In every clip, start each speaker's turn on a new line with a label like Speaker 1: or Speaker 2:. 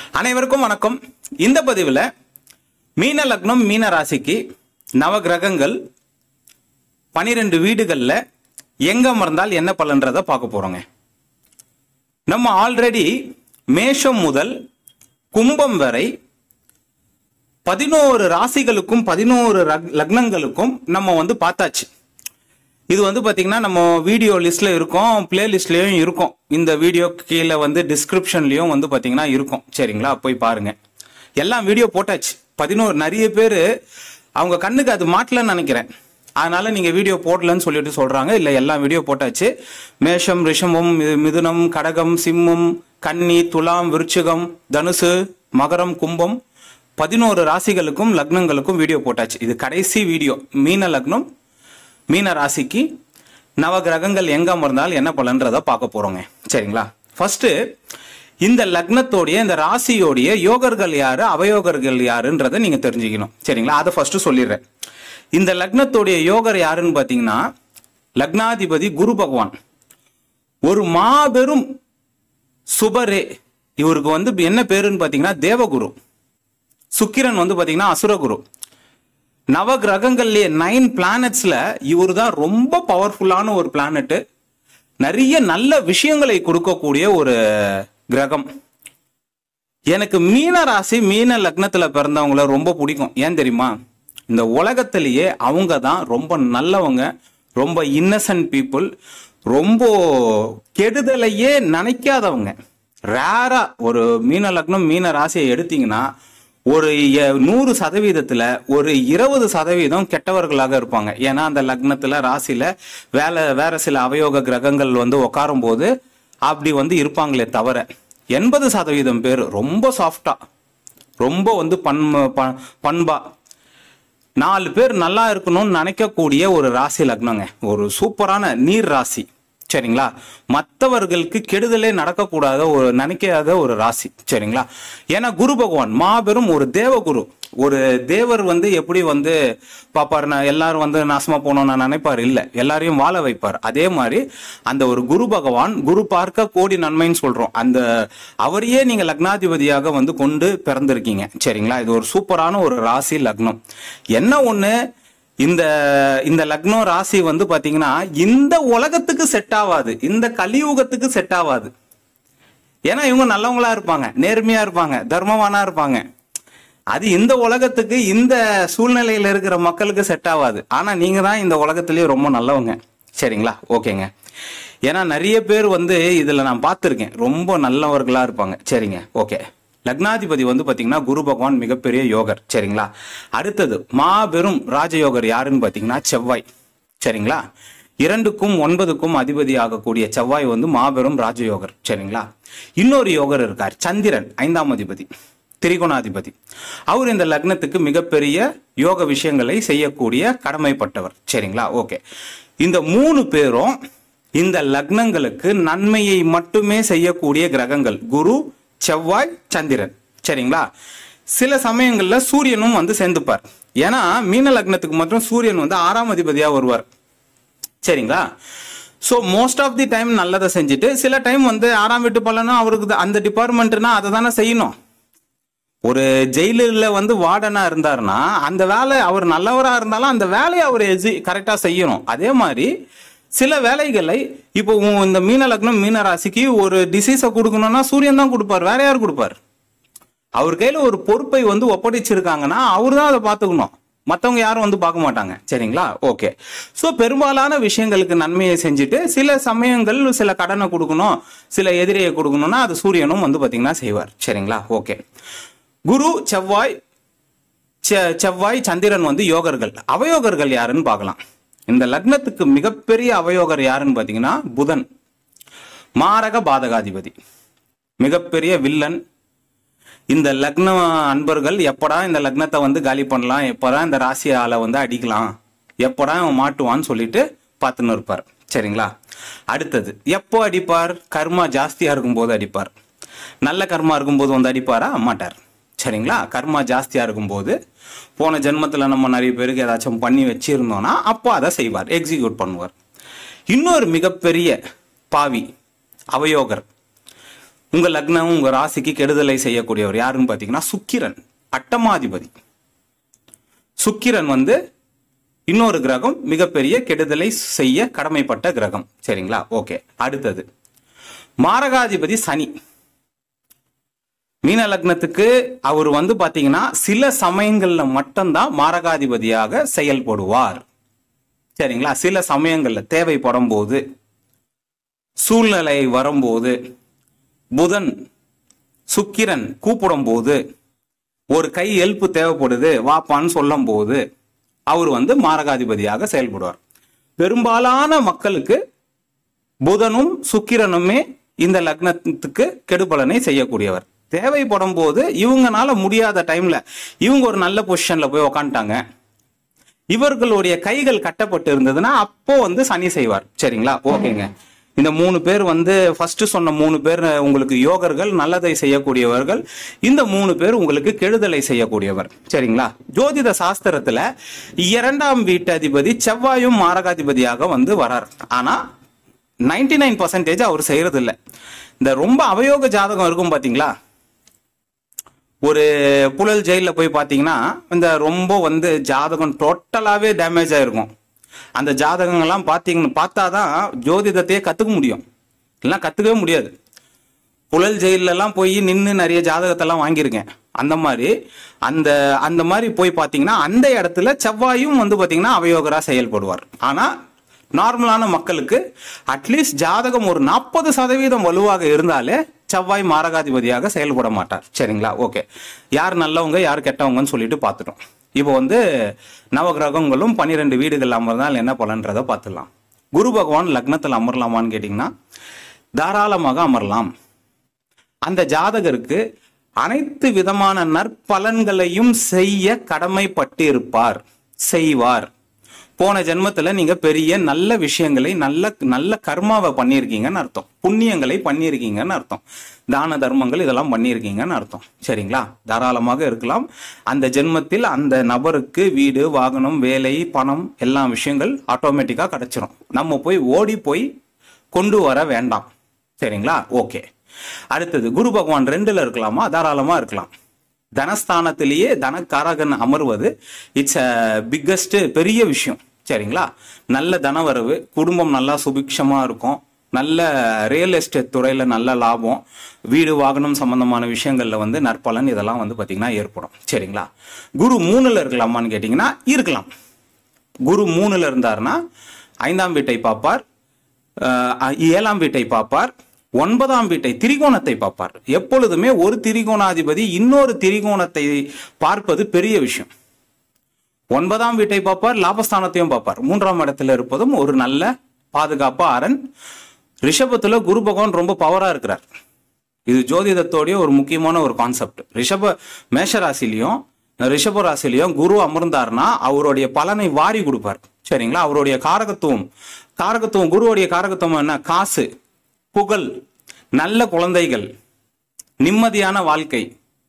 Speaker 1: அனைவருக்கும் வணக்கம் இந்த பதிவில் மீன லக்னம் மீன ராசிக்கு நவ கிரகங்கள் பனிரெண்டு வீடுகளில் எங்க அமர்ந்தால் என்ன பலன்றதை பார்க்க போறோங்க நம்ம ஆல்ரெடி மேஷம் முதல் கும்பம் வரை பதினோரு ராசிகளுக்கும் பதினோரு ரக்- லக்னங்களுக்கும் நம்ம வந்து பார்த்தாச்சு இது வந்து பாத்தீங்கன்னா நம்ம வீடியோ லிஸ்ட்ல இருக்கும் பிளேலிஸ்ட்லயும் இருக்கும் இந்த வீடியோ கீழே வந்து டிஸ்கிரிப்ஷன்லயும் வந்து பாத்தீங்கன்னா இருக்கும் சரிங்களா போய் பாருங்க எல்லாம் வீடியோ போட்டாச்சு பதினோரு நிறைய பேர் அவங்க கண்ணுக்கு அது மாட்டலன்னு நினைக்கிறேன் அதனால நீங்க வீடியோ போடலன்னு சொல்லிட்டு சொல்றாங்க இல்ல எல்லா வீடியோ போட்டாச்சு மேஷம் ரிஷமம் மி- மிதுனம் கடகம் சிம்மம் கன்னி துலாம் விருச்சிகம் தனுசு மகரம் கும்பம் பதினோரு ராசிகளுக்கும் லக்னங்களுக்கும் வீடியோ போட்டாச்சு இது கடைசி வீடியோ மீன லக்னம் மீன ராசிக்கு நவ கிரகங்கள் எங்க அமர்ந்தால் என்ன பலன்றத பார்க்க போறோங்க சரிங்களா ஃபர்ஸ்ட் இந்த லக்னத்தோடைய இந்த ராசியோடைய யோகர்கள் யாரு அவயோகர்கள் யாருன்றதை நீங்க தெரிஞ்சுக்கணும் சரிங்களா அதை ஃபர்ஸ்ட் சொல்லிடுறேன் இந்த லக்னத்தோடைய யோகர் யாருன்னு பாத்தீங்கன்னா லக்னாதிபதி குரு பகவான் ஒரு மாபெரும் சுபரே இவருக்கு வந்து என்ன பேருன்னு பாத்தீங்கன்னா தேவகுரு சுக்கிரன் வந்து பாத்தீங்கன்னா அசுரகுரு நவ கிரகங்கள்லயே நைன் பிளானட்ஸ்ல இவர் தான் ரொம்ப பவர்ஃபுல்லான ஒரு பிளானட் நிறைய நல்ல விஷயங்களை கொடுக்கக்கூடிய ஒரு கிரகம் எனக்கு மீன ராசி மீன லக்னத்துல பிறந்தவங்கள ரொம்ப பிடிக்கும் ஏன் தெரியுமா இந்த உலகத்திலேயே அவங்க தான் ரொம்ப நல்லவங்க ரொம்ப இன்னசென்ட் பீப்புள் ரொம்ப கெடுதலையே நினைக்காதவங்க ரேரா ஒரு மீன லக்னம் மீன ராசியை எடுத்தீங்கன்னா ஒரு எ- நூறு சதவீதத்துல ஒரு இருபது சதவீதம் கெட்டவர்களாக இருப்பாங்க ஏன்னா அந்த லக்னத்துல ராசியில வேலை வேற சில அவயோக கிரகங்கள் வந்து உட்காரும் போது அப்படி வந்து இருப்பாங்களே தவிர எண்பது சதவீதம் பேர் ரொம்ப சாஃப்டா ரொம்ப வந்து பன்ம ப- பண்பா நாலு பேர் நல்லா இருக்கணும்னு நினைக்கக்கூடிய ஒரு ராசி லக்னங்க ஒரு சூப்பரான நீர் ராசி சரிங்களா மற்றவர்களுக்கு கெடுதலே நடக்கக்கூடாத ஒரு நினைக்காத ஒரு ராசி சரிங்களா ஏன்னா குரு பகவான் மாபெரும் ஒரு தேவகுரு ஒரு தேவர் வந்து எப்படி வந்து பாப்பார் நான் எல்லாரும் வந்து நாசமா போனோம்னு நினைப்பார் இல்ல எல்லாரையும் வாழ வைப்பார் அதே மாதிரி அந்த ஒரு குரு பகவான் குரு பார்க்க கோடி நன்மைன்னு சொல்றோம் அந்த அவரையே நீங்க லக்னாதிபதியாக வந்து கொண்டு பிறந்திருக்கீங்க சரிங்களா இது ஒரு சூப்பரான ஒரு ராசி லக்னம் என்ன ஒண்ணு இந்த இந்த லக்னம் ராசி வந்து பாத்தீங்கன்னா இந்த உலகத்துக்கு செட் ஆகாது இந்த கலியுகத்துக்கு செட் ஆகாது ஏன்னா இவங்க நல்லவங்களா இருப்பாங்க நேர்மையா இருப்பாங்க தர்மவானா இருப்பாங்க அது இந்த உலகத்துக்கு இந்த சூழ்நிலையில இருக்கிற மக்களுக்கு செட் ஆகாது ஆனா நீங்க தான் இந்த உலகத்திலேயே ரொம்ப நல்லவங்க சரிங்களா ஓகேங்க ஏன்னா நிறைய பேர் வந்து இதுல நான் பார்த்திருக்கேன் ரொம்ப நல்லவர்களா இருப்பாங்க சரிங்க ஓகே லக்னாதிபதி வந்து பாத்தீங்கன்னா குரு பகவான் மிகப்பெரிய யோகர் சரிங்களா அடுத்தது மாபெரும் ராஜயோகர் யாருன்னு பாத்தீங்கன்னா செவ்வாய் சரிங்களா இரண்டுக்கும் ஒன்பதுக்கும் அதிபதி ஆகக்கூடிய செவ்வாய் வந்து மாபெரும் ராஜயோகர் சரிங்களா இன்னொரு யோகர் இருக்கார் சந்திரன் ஐந்தாம் அதிபதி திரிகோணாதிபதி அவர் இந்த லக்னத்துக்கு மிகப்பெரிய யோக விஷயங்களை செய்யக்கூடிய கடமைப்பட்டவர் சரிங்களா ஓகே இந்த மூணு பேரும் இந்த லக்னங்களுக்கு நன்மையை மட்டுமே செய்யக்கூடிய கிரகங்கள் குரு செவ்வாய் சந்திரன் சரிங்களா சில சமயங்கள்ல சூரியனும் வந்து சேர்ந்துப்பார் ஏன்னா மீன லக்னத்துக்கு மட்டும் சூரியன் வந்து ஆறாம் அதிபதியா வருவார் சரிங்களா so most of the time நல்லதை செஞ்சுட்டு சில டைம் வந்து ஆறாம் வீட்டு பலனும் அவருக்கு தான் அந்த டிபார்ட்மெண்ட்னா அதை தானே செய்யணும் ஒரு ஜெயிலில் வந்து வார்டனா இருந்தாருன்னா அந்த வேலை அவர் நல்லவரா இருந்தாலும் அந்த வேலையை அவர் எஜி கரெக்டா செய்யணும் அதே மாதிரி சில வேலைகளை இப்போ உன் இந்த மீன லக்னம் மீன ராசிக்கு ஒரு டிசீஸை கொடுக்கணும்னா சூரியன் தான் கொடுப்பார் வேற யார் கொடுப்பார் அவர் கையில ஒரு பொறுப்பை வந்து ஒப்படைச்சிருக்காங்கன்னா அவர் தான் அதை பார்த்துக்கணும் மற்றவங்க யாரும் வந்து பார்க்க மாட்டாங்க சரிங்களா ஓகே ஸோ பெரும்பாலான விஷயங்களுக்கு நன்மையை செஞ்சுட்டு சில சமயங்கள் சில கடனை கொடுக்கணும் சில எதிரியை கொடுக்கணும்னா அது சூரியனும் வந்து பார்த்தீங்கன்னா செய்வார் சரிங்களா ஓகே குரு செவ்வாய் செ- செவ்வாய் சந்திரன் வந்து யோகர்கள் அவயோகர்கள் யாருன்னு பார்க்கலாம் இந்த லக்னத்துக்கு மிகப்பெரிய அவயோகர் யாருன்னு பார்த்தீங்கன்னா புதன் மாரக பாதகாதிபதி மிகப்பெரிய வில்லன் இந்த லக்ன அன்பர்கள் எப்படா இந்த லக்னத்தை வந்து காலி பண்ணலாம் எப்படா இந்த ராசி ஆளை வந்து அடிக்கலாம் எப்படா அவன் மாட்டுவான்னு சொல்லிட்டு பார்த்துன்னு இருப்பார் சரிங்களா அடுத்தது எப்போ அடிப்பார் கர்மா ஜாஸ்தியா இருக்கும்போது அடிப்பார் நல்ல கர்மா இருக்கும்போது வந்து அடிப்பாரா மாட்டார் சரிங்களா கர்மா ஜாஸ்தியா இருக்கும்போது போன ஜென்மத்துல நம்ம நிறைய பேருக்கு ஏதாச்சும் பண்ணி வச்சிருந்தோம்னா அப்போ அதை செய்வார் எக்ஸிக்யூட் பண்ணுவார் இன்னொரு மிகப்பெரிய பாவி அவயோகர் உங்க லக்னம் உங்க ராசிக்கு கெடுதலை செய்யக்கூடியவர் யாருன்னு பாத்தீங்கன்னா சுக்கிரன் அட்டமாதிபதி சுக்கிரன் வந்து இன்னொரு கிரகம் மிகப்பெரிய கெடுதலை செய்ய கடமைப்பட்ட கிரகம் சரிங்களா ஓகே அடுத்தது மாரகாதிபதி சனி மீன லக்னத்துக்கு அவர் வந்து பாத்தீங்கன்னா சில சமயங்கள்ல மட்டும்தான் மாரகாதிபதியாக செயல்படுவார் சரிங்களா சில சமயங்கள்ல தேவைப்படும் போது சூழ்நிலை வரும்போது புதன் சுக்கிரன் கூப்பிடும் போது ஒரு கை ஹெல்ப் தேவைப்படுது வாப்பான்னு சொல்லும் போது அவர் வந்து மாரகாதிபதியாக செயல்படுவார் பெரும்பாலான மக்களுக்கு புதனும் சுக்கிரனுமே இந்த லக்னத்துக்கு கெடுபலனை செய்யக்கூடியவர் தேவைப்படும் போது இவங்கனால முடியாத டைம்ல இவங்க ஒரு நல்ல பொசிஷன்ல போய் உக்காந்துட்டாங்க இவர்களுடைய கைகள் கட்டப்பட்டு இருந்ததுன்னா அப்போ வந்து சனி செய்வார் சரிங்களா ஓகேங்க இந்த மூணு பேர் வந்து ஃபர்ஸ்ட் சொன்ன மூணு பேர் உங்களுக்கு யோகர்கள் நல்லதை செய்யக்கூடியவர்கள் இந்த மூணு பேர் உங்களுக்கு கெடுதலை செய்யக்கூடியவர் சரிங்களா ஜோதிட சாஸ்திரத்துல இரண்டாம் வீட்டதிபதி செவ்வாயும் மாரகாதிபதியாக வந்து வரார் ஆனா நைன்டி நைன் பர்சன்டேஜ் அவர் செய்யறது இல்ல இந்த ரொம்ப அவயோக ஜாதகம் இருக்கும் பாத்தீங்களா ஒரு புழல் ஜெயிலில் போய் பார்த்தீங்கன்னா இந்த ரொம்ப வந்து ஜாதகம் டோட்டலாகவே டேமேஜ் ஆயிருக்கும் அந்த ஜாதகங்கள்லாம் பார்த்தீங்கன்னு பார்த்தா தான் ஜோதிடத்தையே கற்றுக்க முடியும் இல்லைன்னா கற்றுக்கவே முடியாது புழல் ஜெயிலெல்லாம் போய் நின்று நிறைய ஜாதகத்தெல்லாம் வாங்கியிருக்கேன் அந்த மாதிரி அந்த அந்த மாதிரி போய் பார்த்தீங்கன்னா அந்த இடத்துல செவ்வாயும் வந்து பார்த்தீங்கன்னா அவயோகராக செயல்படுவார் ஆனால் நார்மலான மக்களுக்கு அட்லீஸ்ட் ஜாதகம் ஒரு நாற்பது சதவீதம் வலுவாக இருந்தாலே செவ்வாய் மாரகாதிபதியாக செயல்பட மாட்டார் சரிங்களா ஓகே யார் நல்லவங்க யார் கெட்டவங்கன்னு சொல்லிட்டு பார்த்துட்டோம் இப்போ வந்து நவகிரகங்களும் பன்னிரெண்டு வீடுகள் அமர்ந்தால் என்ன பலன்றதை பார்த்துடலாம் குரு பகவான் லக்னத்தில் அமரலாமான்னு கேட்டிங்கன்னா தாராளமாக அமரலாம் அந்த ஜாதகருக்கு அனைத்து விதமான நற்பலன்களையும் செய்ய கடமைப்பட்டு இருப்பார் செய்வார் போன ஜென்மத்துல நீங்க பெரிய நல்ல விஷயங்களை நல்ல நல்ல கர்மாவை பண்ணியிருக்கீங்கன்னு அர்த்தம் புண்ணியங்களை பண்ணியிருக்கீங்கன்னு அர்த்தம் தான தர்மங்கள் இதெல்லாம் பண்ணியிருக்கீங்கன்னு அர்த்தம் சரிங்களா தாராளமாக இருக்கலாம் அந்த ஜென்மத்தில் அந்த நபருக்கு வீடு வாகனம் வேலை பணம் எல்லா விஷயங்கள் ஆட்டோமேட்டிக்கா கிடைச்சிரும் நம்ம போய் ஓடி போய் கொண்டு வர வேண்டாம் சரிங்களா ஓகே அடுத்தது குரு பகவான் ரெண்டுல இருக்கலாமா தாராளமா இருக்கலாம் தனஸ்தானத்திலேயே தனக்காரகன் அமர்வது இட்ஸ் அ பிக்கஸ்ட் பெரிய விஷயம் சரிங்களா நல்ல தனவரவு குடும்பம் நல்லா சுபிக்ஷமா இருக்கும் நல்ல ரியல் எஸ்டேட் துறையில நல்ல லாபம் வீடு வாகனம் சம்பந்தமான விஷயங்கள்ல வந்து நற்பலன் இதெல்லாம் வந்து பாத்தீங்கன்னா ஏற்படும் சரிங்களா குரு மூணுல இருக்கலாமான்னு கேட்டீங்கன்னா இருக்கலாம் குரு மூணுல இருந்தாருன்னா ஐந்தாம் வீட்டை பார்ப்பார் அஹ், ஏழாம் வீட்டை பார்ப்பார் ஒன்பதாம் வீட்டை திரிகோணத்தை பார்ப்பார் எப்பொழுதுமே ஒரு திரிகோணாதிபதி இன்னொரு திரிகோணத்தை பார்ப்பது பெரிய விஷயம் ஒன்பதாம் வீட்டை பார்ப்பார் லாபஸ்தானத்தையும் பார்ப்பார் மூன்றாம் இடத்துல இருப்பதும் ஒரு நல்ல பாதுகாப்பு அரண் ரிஷபத்துல குரு பகவான் ரொம்ப பவரா இருக்கிறார் இது ஜோதிடத்தோடைய ஒரு முக்கியமான ஒரு கான்செப்ட் ரிஷப மேஷ ராசிலையும் ரிஷப ராசிலையும் குரு அமர்ந்தார்னா அவருடைய பலனை வாரி கொடுப்பார் சரிங்களா அவருடைய காரகத்துவம் காரகத்துவம் குருவுடைய காரகத்துவம் என்ன காசு புகழ் நல்ல குழந்தைகள் நிம்மதியான வாழ்க்கை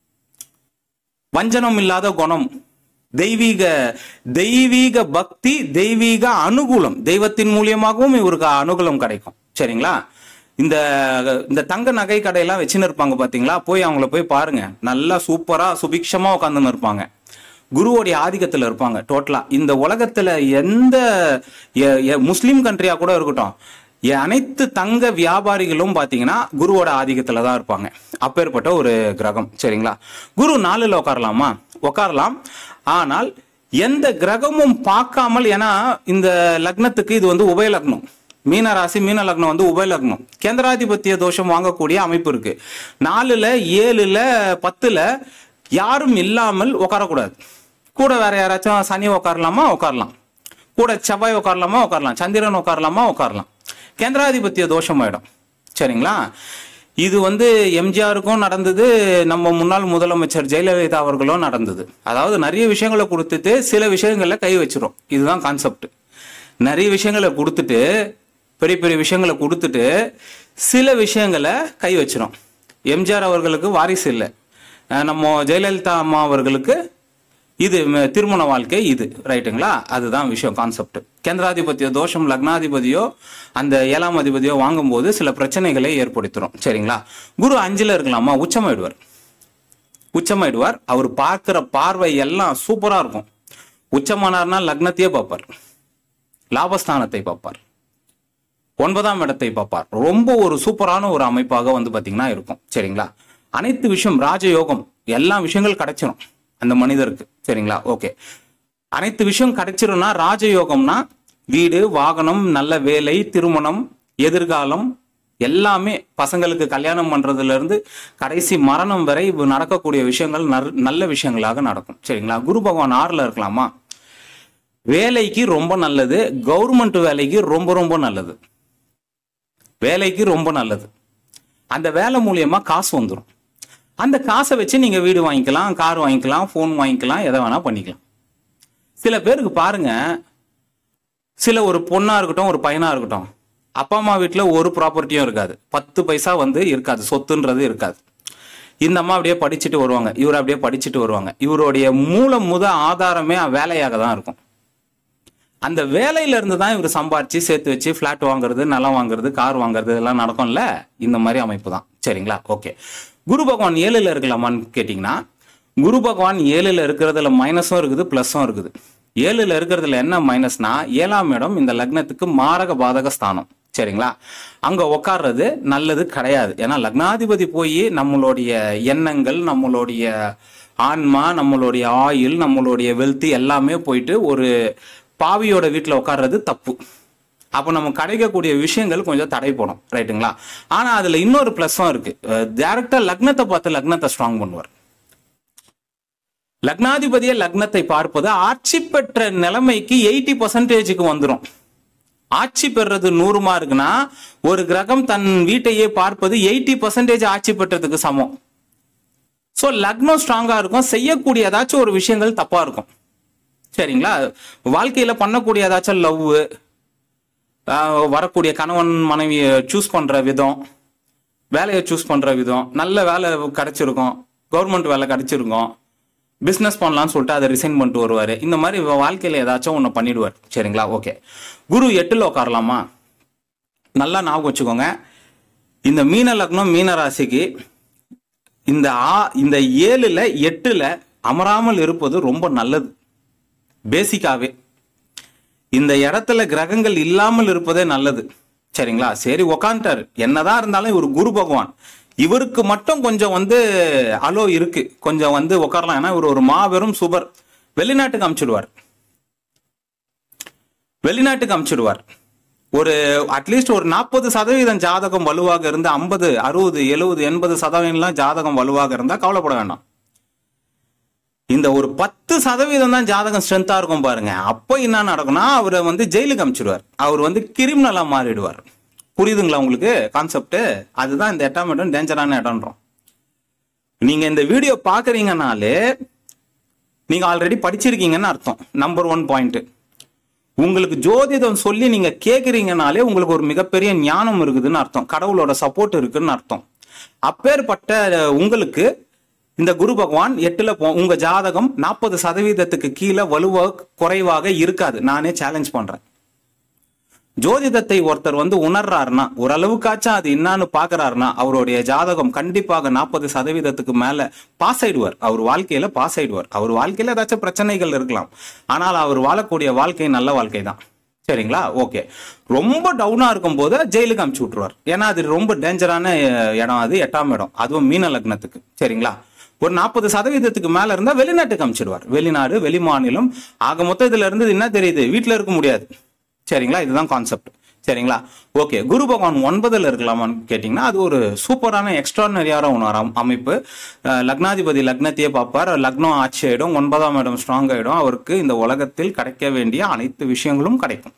Speaker 1: வஞ்சனம் இல்லாத குணம் தெய்வீக தெய்வீக பக்தி தெய்வீக அனுகூலம் தெய்வத்தின் மூலியமாகவும் இவருக்கு அனுகூலம் கிடைக்கும் சரிங்களா இந்த இந்த தங்க நகை கடையெல்லாம் வச்சுன்னு இருப்பாங்க பாத்தீங்களா போய் அவங்கள போய் பாருங்க நல்லா சூப்பரா சுபிக்ஷமா உட்காந்துன்னு இருப்பாங்க குருவோடைய ஆதிக்கத்துல இருப்பாங்க டோட்டலா இந்த உலகத்துல எந்த எ- எ- முஸ்லீம் கண்ட்ரியா கூட இருக்கட்டும் எ- அனைத்து தங்க வியாபாரிகளும் பாத்தீங்கன்னா குருவோட ஆதிக்கத்துல தான் இருப்பாங்க அப்பேற்பட்ட ஒரு கிரகம் சரிங்களா குரு நாலுல உட்காரலாமா உட்காரலாம் ஆனால் எந்த கிரகமும் பார்க்காமல் ஏன்னா இந்த லக்னத்துக்கு இது வந்து உபய லக்னம் மீன ராசி மீன லக்னம் வந்து உபய லக்னம் கேந்திராதிபத்திய தோஷம் வாங்கக்கூடிய அமைப்பு இருக்கு நாலுல ஏழுல பத்துல யாரும் இல்லாமல் உட்காரக்கூடாது கூட வேற யாராச்சும் சனி உட்காரலாமா உட்காரலாம் கூட செவ்வாய் உட்காரலாமா உட்காரலாம் சந்திரன் உட்காரலாமா உட்காரலாம் கேந்திராதிபத்திய தோஷம் ஆயிடும் சரிங்களா இது வந்து எம்ஜிஆருக்கும் நடந்தது நம்ம முன்னாள் முதலமைச்சர் ஜெயலலிதா அவர்களும் நடந்தது அதாவது நிறைய விஷயங்களை கொடுத்துட்டு சில விஷயங்கள்ல கை வச்சிரும் இதுதான் கான்செப்ட் நிறைய விஷயங்களை கொடுத்துட்டு பெரிய பெரிய விஷயங்களை கொடுத்துட்டு சில விஷயங்களை கை வச்சிரும் எம்ஜிஆர் அவர்களுக்கு வாரிசு இல்லை அஹ் நம்ம ஜெயலலிதா அம்மா அவர்களுக்கு இது ம- திருமண வாழ்க்கை இது ரைட்டுங்களா அதுதான் விஷயம் கான்செப்ட் கேந்திராதிபதியோ தோஷம் லக்னாதிபதியோ அந்த ஏழாம் அதிபதியோ வாங்கும்போது சில பிரச்சனைகளை ஏற்படுத்துறோம் சரிங்களா குரு அஞ்சுல இருக்கலாமா உச்சமாயிடுவார் உச்சமாயிடுவார் அவர் பார்க்கிற பார்வை எல்லாம் சூப்பரா இருக்கும் உச்சமானார்னா லக்னத்தையே பார்ப்பார் லாபஸ்தானத்தை பார்ப்பார் ஒன்பதாம் இடத்தை பார்ப்பார் ரொம்ப ஒரு சூப்பரான ஒரு அமைப்பாக வந்து பாத்தீங்கன்னா இருக்கும் சரிங்களா அனைத்து விஷயம் ராஜயோகம் எல்லா விஷயங்கள் கிடைச்சிரும் அந்த மனிதருக்கு சரிங்களா ஓகே அனைத்து விஷயம் கிடைச்சிரும்னா ராஜயோகம்னா வீடு வாகனம் நல்ல வேலை திருமணம் எதிர்காலம் எல்லாமே பசங்களுக்கு கல்யாணம் பண்றதுல இருந்து கடைசி மரணம் வரை இப்ப நடக்கக்கூடிய விஷயங்கள் நர்- நல்ல விஷயங்களாக நடக்கும் சரிங்களா குரு பகவான் ஆறுல இருக்கலாமா வேலைக்கு ரொம்ப நல்லது கவர்மெண்ட் வேலைக்கு ரொம்ப ரொம்ப நல்லது வேலைக்கு ரொம்ப நல்லது அந்த வேலை மூலியமா காசு வந்துடும் அந்த காசை வச்சு நீங்க வீடு வாங்கிக்கலாம் கார் வாங்கிக்கலாம் ஃபோன் வாங்கிக்கலாம் எதை வேணா பண்ணிக்கலாம் சில பேருக்கு பாருங்க சில ஒரு பொண்ணா இருக்கட்டும் ஒரு பையனா இருக்கட்டும் அப்பா அம்மா வீட்டுல ஒரு ப்ராப்பர்ட்டியும் இருக்காது பத்து பைசா வந்து இருக்காது சொத்துன்றது இருக்காது இந்த அம்மா அப்படியே படிச்சுட்டு வருவாங்க இவர் அப்படியே படிச்சுட்டு வருவாங்க இவருடைய மூல முத ஆதாரமே வேலையாக தான் இருக்கும் அந்த வேலையில இருந்து தான் இவர் சம்பாரிச்சு சேர்த்து வச்சு ஃபிளாட் வாங்குறது நிலம் வாங்குறது கார் வாங்குறது இதெல்லாம் நடக்கும்ல இந்த மாதிரி அமைப்பு தான் சரிங்களா ஓகே குரு பகவான் ஏழுல இருக்கலாமான்னு கேட்டிங்கன்னா குரு பகவான் ஏழுல இருக்கிறதுல மைனஸும் இருக்குது ப்ளஸும் இருக்குது ஏழுல இருக்கிறதுல என்ன மைனஸ்னா ஏழாம் இடம் இந்த லக்னத்துக்கு மாரக பாதக ஸ்தானம் சரிங்களா அங்க உட்கார்றது நல்லது கிடையாது ஏன்னா லக்னாதிபதி போய் நம்மளுடைய எண்ணங்கள் நம்மளுடைய ஆன்மா நம்மளுடைய ஆயுள் நம்மளுடைய வெல்த் எல்லாமே போயிட்டு ஒரு பாவியோட வீட்டில் உட்கார்றது தப்பு அப்போ நம்ம கிடைக்கக்கூடிய விஷயங்கள் கொஞ்சம் தடைப்படும் ரைட்டுங்களா ஆனா அதுல இன்னொரு ப்ளஸ்ஸும் இருக்கு டேரக்டா லக்னத்தை பார்த்து லக்னத்தை ஸ்ட்ராங் பண்ணுவார் லக்னாதிபதியே லக்னத்தை பார்ப்பது ஆட்சி பெற்ற நிலைமைக்கு எயிட்டி பர்சன்டேஜுக்கு வந்துடும் ஆட்சி பெறுறது நூறு மார்க்குனா ஒரு கிரகம் தன் வீட்டையே பார்ப்பது எயிட்டி பர்சன்டேஜ் ஆட்சி பெற்றதுக்கு சமம் ஸோ லக்னம் ஸ்ட்ராங்கா இருக்கும் செய்யக்கூடிய ஏதாச்சும் ஒரு விஷயங்கள் தப்பா இருக்கும் சரிங்களா வாழ்க்கையில பண்ணக்கூடிய ஏதாச்சும் லவ் வரக்கூடிய கணவன் மனைவியை சூஸ் பண்ற விதம் வேலையை சூஸ் பண்ற விதம் நல்ல வேலை கிடைச்சிருக்கும் கவர்மெண்ட் வேலை கிடைச்சிருக்கும் பிஸ்னஸ் பண்ணலாம்னு சொல்லிட்டு அதை ரிசைன் பண்ணிட்டு வருவார் இந்த மாதிரி வ- வாழ்க்கையில ஏதாச்சும் ஒன்று பண்ணிடுவார் சரிங்களா ஓகே குரு எட்டுல உட்காரலாமா நல்லா ஞாபகம் வச்சுக்கோங்க இந்த மீன லக்னம் மீன ராசிக்கு இந்த ஆ இந்த ஏழுல எட்டுல அமராமல் இருப்பது ரொம்ப நல்லது பேசிக்காவே இந்த இடத்துல கிரகங்கள் இல்லாமல் இருப்பதே நல்லது சரிங்களா சரி உக்காந்துட்டாரு என்னதான் இருந்தாலும் இவர் குரு பகவான் இவருக்கு மட்டும் கொஞ்சம் வந்து அலோ இருக்கு கொஞ்சம் வந்து உட்காரலாம் ஏன்னா இவர் ஒரு மாபெரும் சுபர் வெளிநாட்டுக்கு அனுப்பிச்சிடுவார் வெளிநாட்டுக்கு அனுப்பிச்சிடுவார் ஒரு அட்லீஸ்ட் ஒரு நாற்பது சதவீதம் ஜாதகம் வலுவாக இருந்து ஐம்பது அறுபது எழுபது எண்பது சதவீதம்லாம் ஜாதகம் வலுவாக இருந்தா கவலைப்பட வேண்டாம் இந்த ஒரு பத்து சதவீதம் தான் ஜாதகம் ஸ்ட்ரென்த்தா இருக்கும் பாருங்க அப்போ என்ன நடக்கும்னா அவரை வந்து ஜெயிலுக்கு அனுப்பிச்சிடுவார் அவர் வந்து கிரிமினலா மாறிடுவார் புரியுதுங்களா உங்களுக்கு கான்செப்ட் அதுதான் இந்த எட்டாம் இடம் டேஞ்சரான இடம்ன்றோம் நீங்க இந்த வீடியோ பாக்குறீங்கனாலே நீங்க ஆல்ரெடி படிச்சிருக்கீங்கன்னு அர்த்தம் நம்பர் ஒன் பாயிண்ட் உங்களுக்கு ஜோதிடம் சொல்லி நீங்க கேக்குறீங்கனாலே உங்களுக்கு ஒரு மிகப்பெரிய ஞானம் இருக்குதுன்னு அர்த்தம் கடவுளோட சப்போர்ட் இருக்குன்னு அர்த்தம் அப்பேற்பட்ட உங்களுக்கு இந்த குரு பகவான் எட்டுல போ உங்க ஜாதகம் நாற்பது சதவீதத்துக்கு கீழே வலுவா குறைவாக இருக்காது நானே சேலஞ்ச் பண்றேன் ஜோதிடத்தை ஒருத்தர் வந்து உணர்றாருன்னா ஓரளவுக்காச்சும் அது என்னன்னு பாக்குறாருன்னா அவருடைய ஜாதகம் கண்டிப்பாக நாற்பது சதவீதத்துக்கு மேல பாஸ் ஆயிடுவார் அவர் வாழ்க்கையில பாஸ் ஆயிடுவார் அவர் வாழ்க்கையில ஏதாச்சும் பிரச்சனைகள் இருக்கலாம் ஆனால் அவர் வாழக்கூடிய வாழ்க்கை நல்ல வாழ்க்கை தான் சரிங்களா ஓகே ரொம்ப டவுனா இருக்கும் போது ஜெயிலுக்கு அமுச்சு விட்டுருவார் ஏன்னா அது ரொம்ப டேஞ்சரான அஹ், இடம் அது எட்டாம் இடம் அதுவும் மீன லக்னத்துக்கு சரிங்களா ஒரு நாற்பது சதவீதத்துக்கு மேல இருந்தா வெளிநாட்டுக்கு அமுச்சிடுவார் வெளிநாடு வெளி மாநிலம் ஆக மொத்தம் இதுல இருந்து என்ன தெரியுது வீட்டுல இருக்க முடியாது சரிங்களா இதுதான் கான்செப்ட் சரிங்களா ஓகே குரு பகவான் ஒன்பதுல இருக்கலாமான்னு கேட்டிங்கன்னா அது ஒரு சூப்பரான எக்ஸ்ட்ரானரியான ஒரு அம்- அமைப்பு அஹ், லக்னாதிபதி லக்னத்தையே பார்ப்பார் லக்னம் ஆட்சி ஆயிடும் ஒன்பதாம் இடம் ஸ்ட்ராங் ஆயிடும் அவருக்கு இந்த உலகத்தில் கிடைக்க வேண்டிய அனைத்து விஷயங்களும் கிடைக்கும்